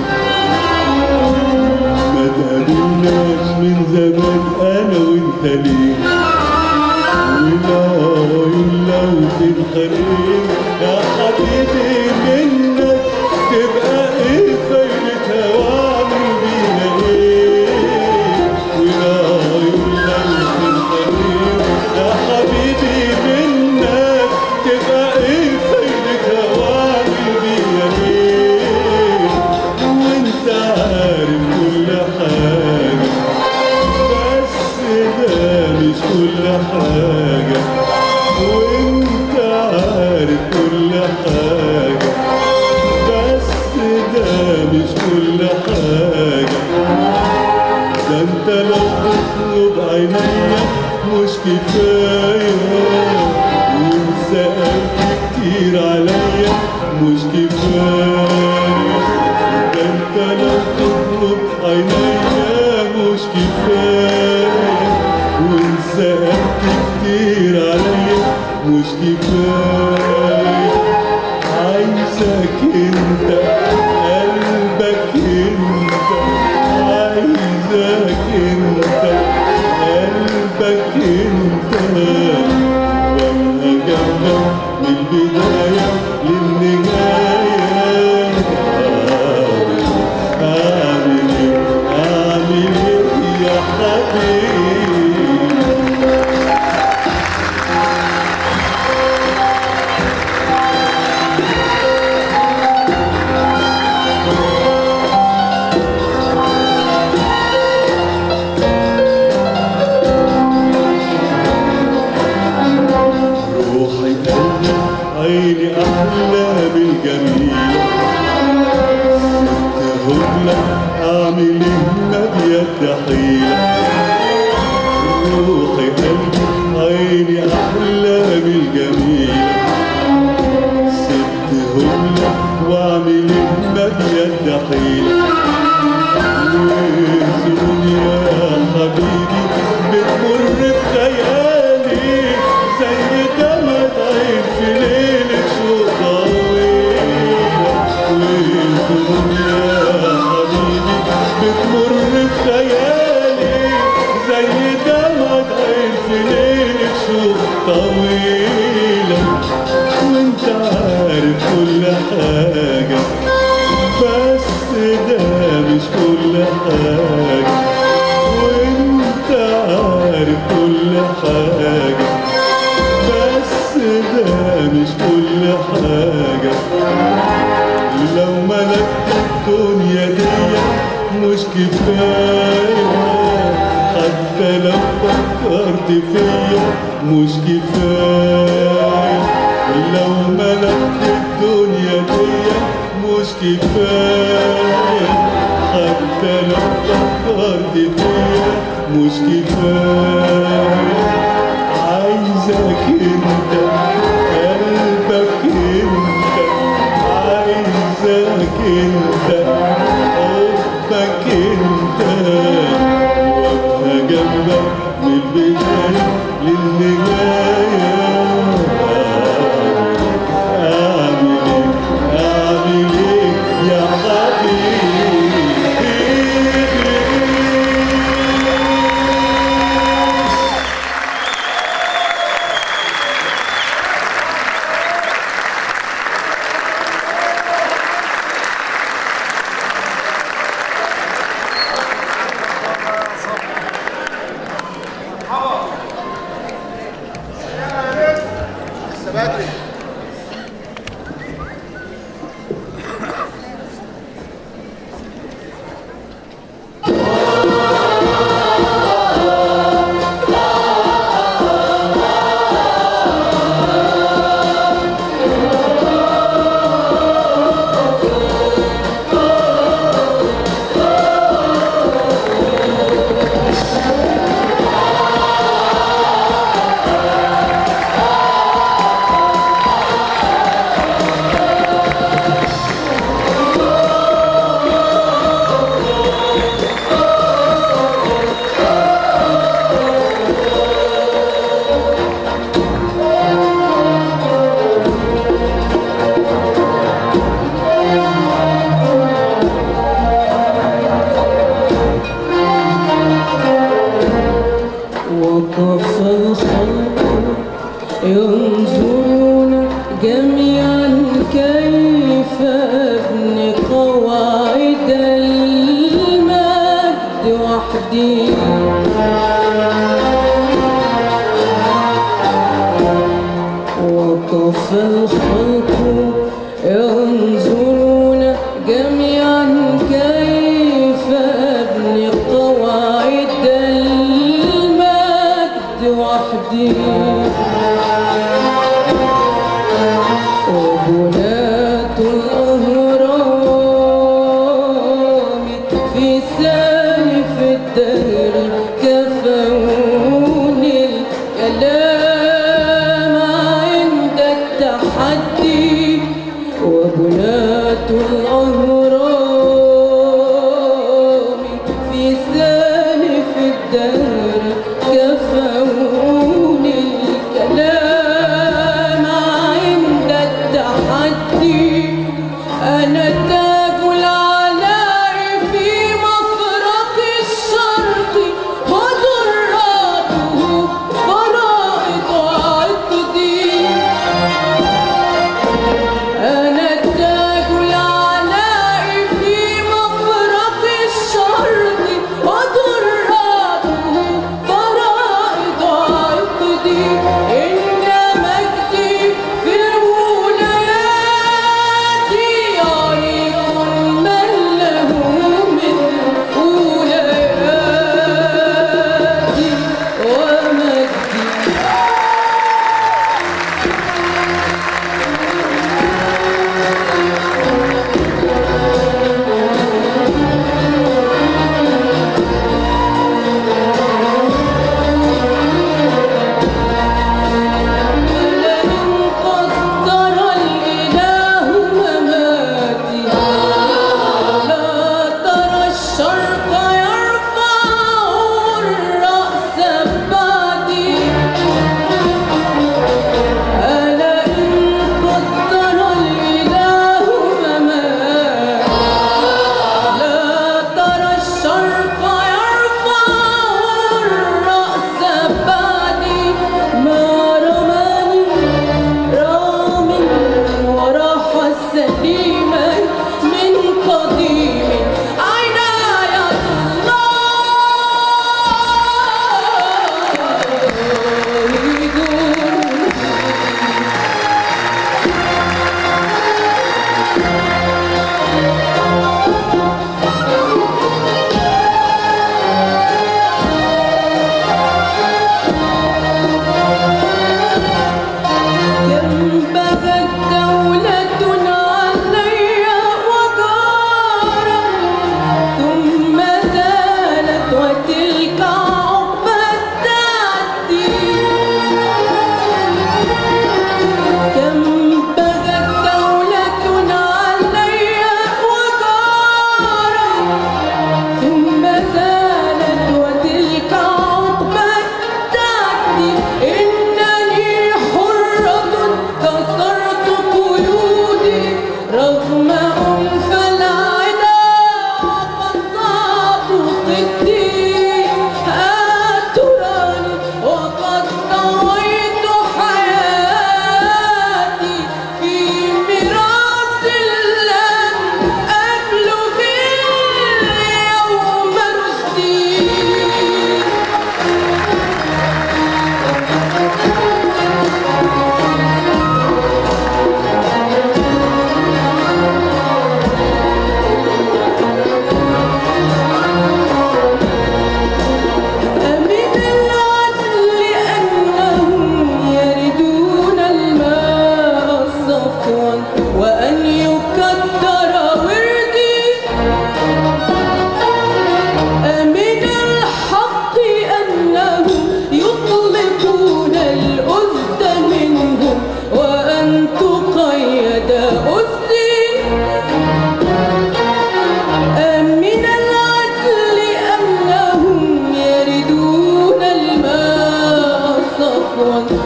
ما تقابلناش من زمان انا وانت ليه والعيون لو تنخرق يا حبيبي منك تبقى ايه فايدتها واعمل بيها ايه والعيون لو تنخرق يا حبيبي منك تبقى ايه فايدتها واعمل بيها ايه وانت عارف كل حاجه بس ده مش كل حاجة وانت عارف كل حاجة بس ده مش كل حاجة ده انت لو تطلب عينيا مش كفاية وسألت كتير عليا مش كفاية ده انت لو تطلب عينيا مش كفاية وسألت كتير عليا مش كفاية عايزك انت قلبك انت عايزك انت قلبك انت وانا جنبك من البداية للنهاية اعمل ايه اعمل ايه يا حبيبي روحي قلبي عيني أحلام الجميلة سبتهم لك أعمل إيه ما بيد حيلة روحي قلبي عيني أحلام الجميلة سبتهم لك وأعمل إيه ما بيد حيلة ويزون يا حبيبي بتمر بخيالي زي دمعة عين في ليلة شوق طويلة ويزون يا حبيبي بتمر بخيالي زي دمعة عين في ليلة شوق طويلة وانت عارف كل حاجة بس ده مش كل حاجة وانت عارف كل حاجة بس ده مش كل حاجة لو ملكت الدنيا دي مش كفاية حتى لو فكرت فيا مش كفاية لو ملكت الدنيا دي مش كفاية حتى لو فكرت فيا مش كفاية عايزك انت قلبك انت عايزك انت حبك انت وابقى جنبك من البداية للنهاية وقف الخلق ينظرون جميعا كيف ابني قواعد المجد وحدي وقف الخلق ينظرون جميعا كيف ابني قواعد المجد وحدي وبنات الأهرام في سالف الدهر كفوني الكلام عند التحدي وبنات الأهرام في سالف الدهر كفوني الكلام عند التحدي أنا تاج العلاء في مفرق الشرق وذراته فرائض عقدي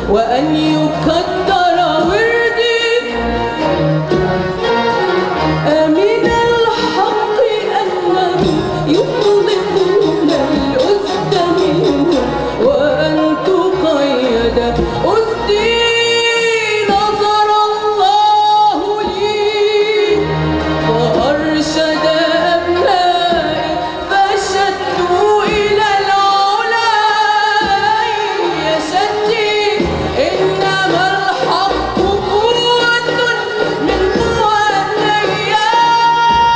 وأن يكدر وردي من الحق أنه يطلقون الأسد منه وأن تقيد أسدي نظر الله لي فأرشد أبنائي فشدوا إلى العلا يا شدي إنما الحق قوة من قوى الأيام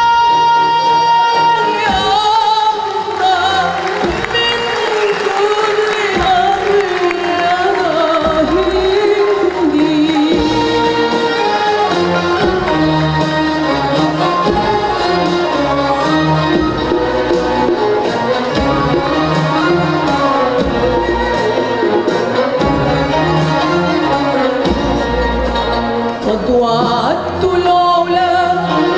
يا أمرا من كل أمر أنا هندي قد وعدت العلا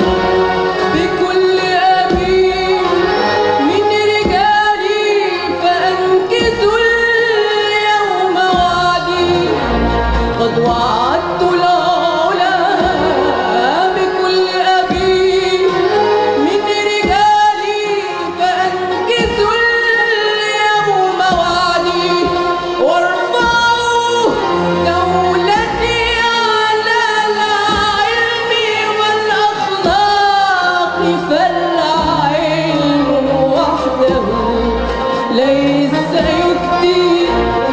بكل أبي من رجالي فأنكثوا اليوم وعدي قد وعدت العلا بكل أبي من رجالي فأنكثوا اليوم وعدي وارفعوا دولتي على العلم والأخلاق فالعلم وحده ليس يكفي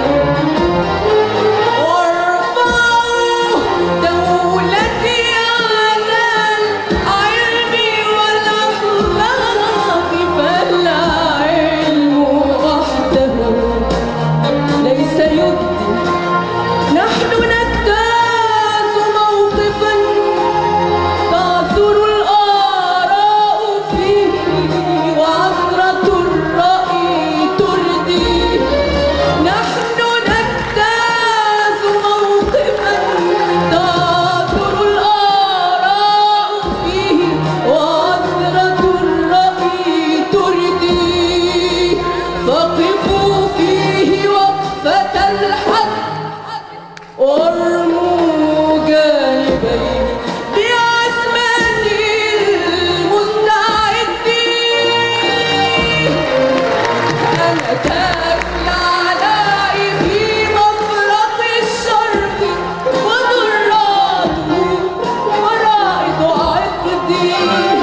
وارفعوا دولتي على العلم والأخلاق فالعلم وحده ليس يبدي نحن نجتاز موقفا تعثر الآراء فيه وعثرة الرأي تردي نحن نجتاز موقفا تعثر الآراء فيه وعثرة الرأي تردي فقفوا فيه وقفة الحق وارموا جانبيه بعزمة المستعدين أنا تاج العلاء في مفرق الشرق وذراته ورائد عقدي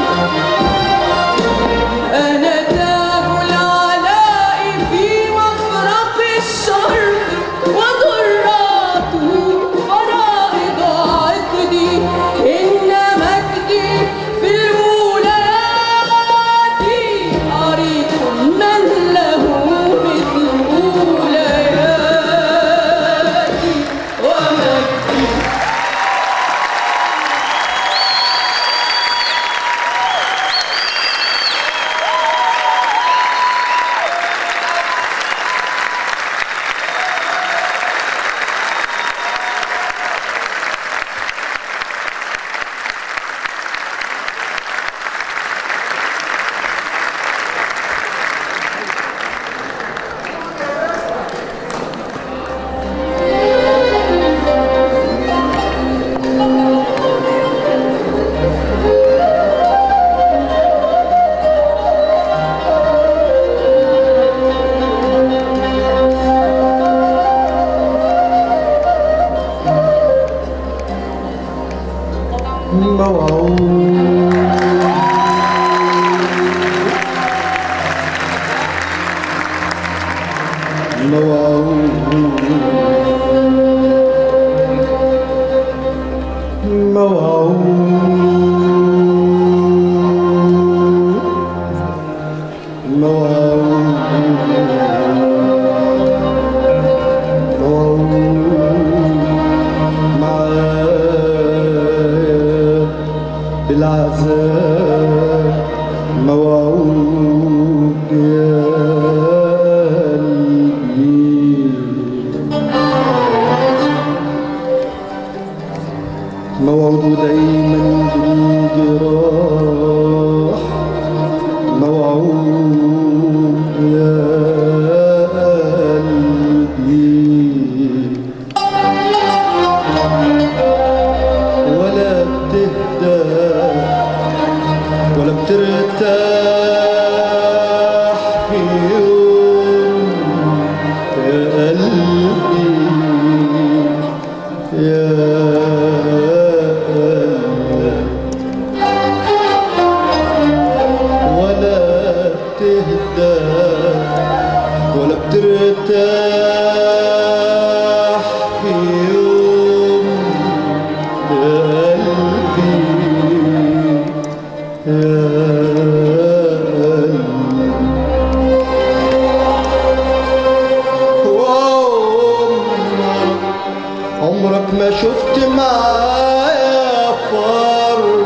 أنا تاج العلاء في مفرق الشرق وذراته فرائض عقدي إن مجدي في الولايات عريق من له مثل ولاياتي ومجدي بالعذاب موعود يا قلبي موعود دايما بالجراح موعود يا قلبي عمرك ما شفت معايا فرق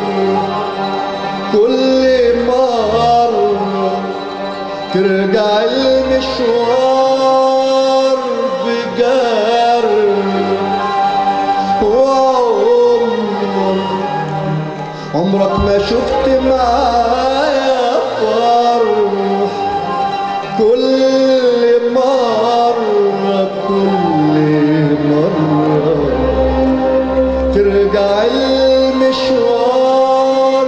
كل مرة ترجع المشوار بجرح وعمرك عمرك ما شفت معايا فرح كل مرة كل مرة ترجع المشوار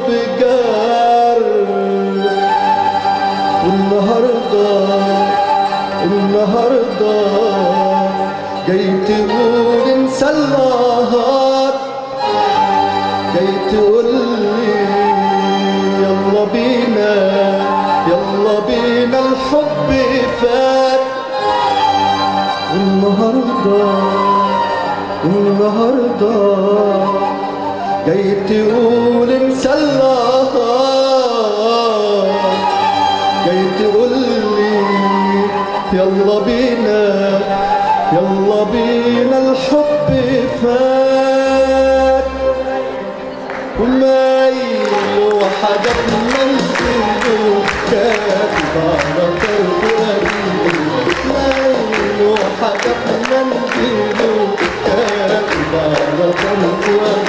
بجرح والنهاردة النهاردة جاي تقول انسى النهار جاي تقول لي يلا بينا يلا بينا الحب فات والنهارده النهارده جاي تقول انسى النهار جاي تقول لي يلا بينا يلا بينا الحب فات ومايل وحدك منزله كاتب على طرف مايل وحدك منزله كاتب على طرف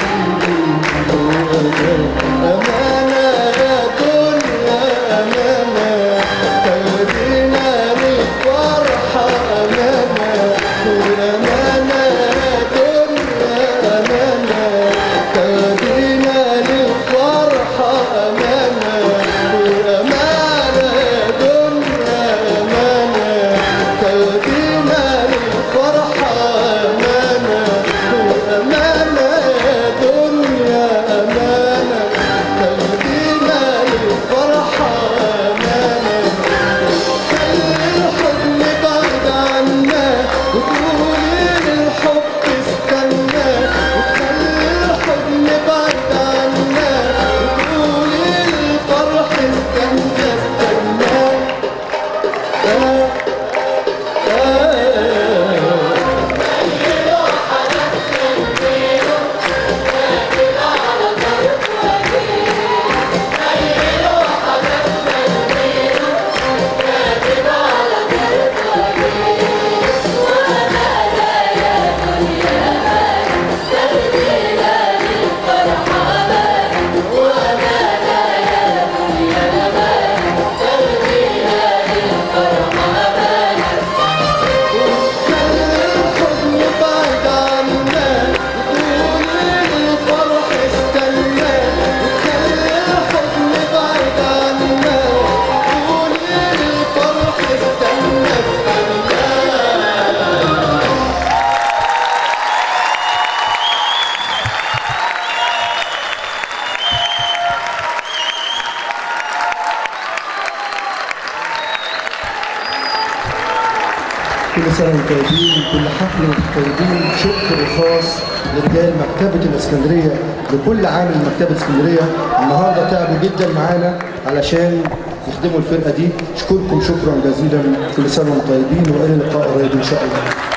أمانة يا دنيا أمانة تودينا للفرحة أمانة وأمانة يا دنيا أمانة تودينا للفرحة أمانة وأمانة يا دنيا أمانة تودينا للفرحة أمانة وأمانة يا دنيا أمانة تودينا للفرحة أمانة خلي الحضن بعد عنا وتقولي للحب استنى وخلي الحضن بعد عنا وتقولي للفرح استنى استنى آه آه الحضن بعد عنا وتقولي للفرح استنى وتخلي الحضن بعد عنا وتقولي للفرح استنى استنى كل سنة وانتم طيبين كل حفلة وانتم طيبين شكر خاص لرجال مكتبة الإسكندرية لكل عامل مكتبة اسكندرية النهاردة تعبوا جدا معانا علشان يخدموا الفرقة دي أشكركم شكرا جزيلا كل سنة وانتم طيبين وإلى لقاء قريب إن شاء الله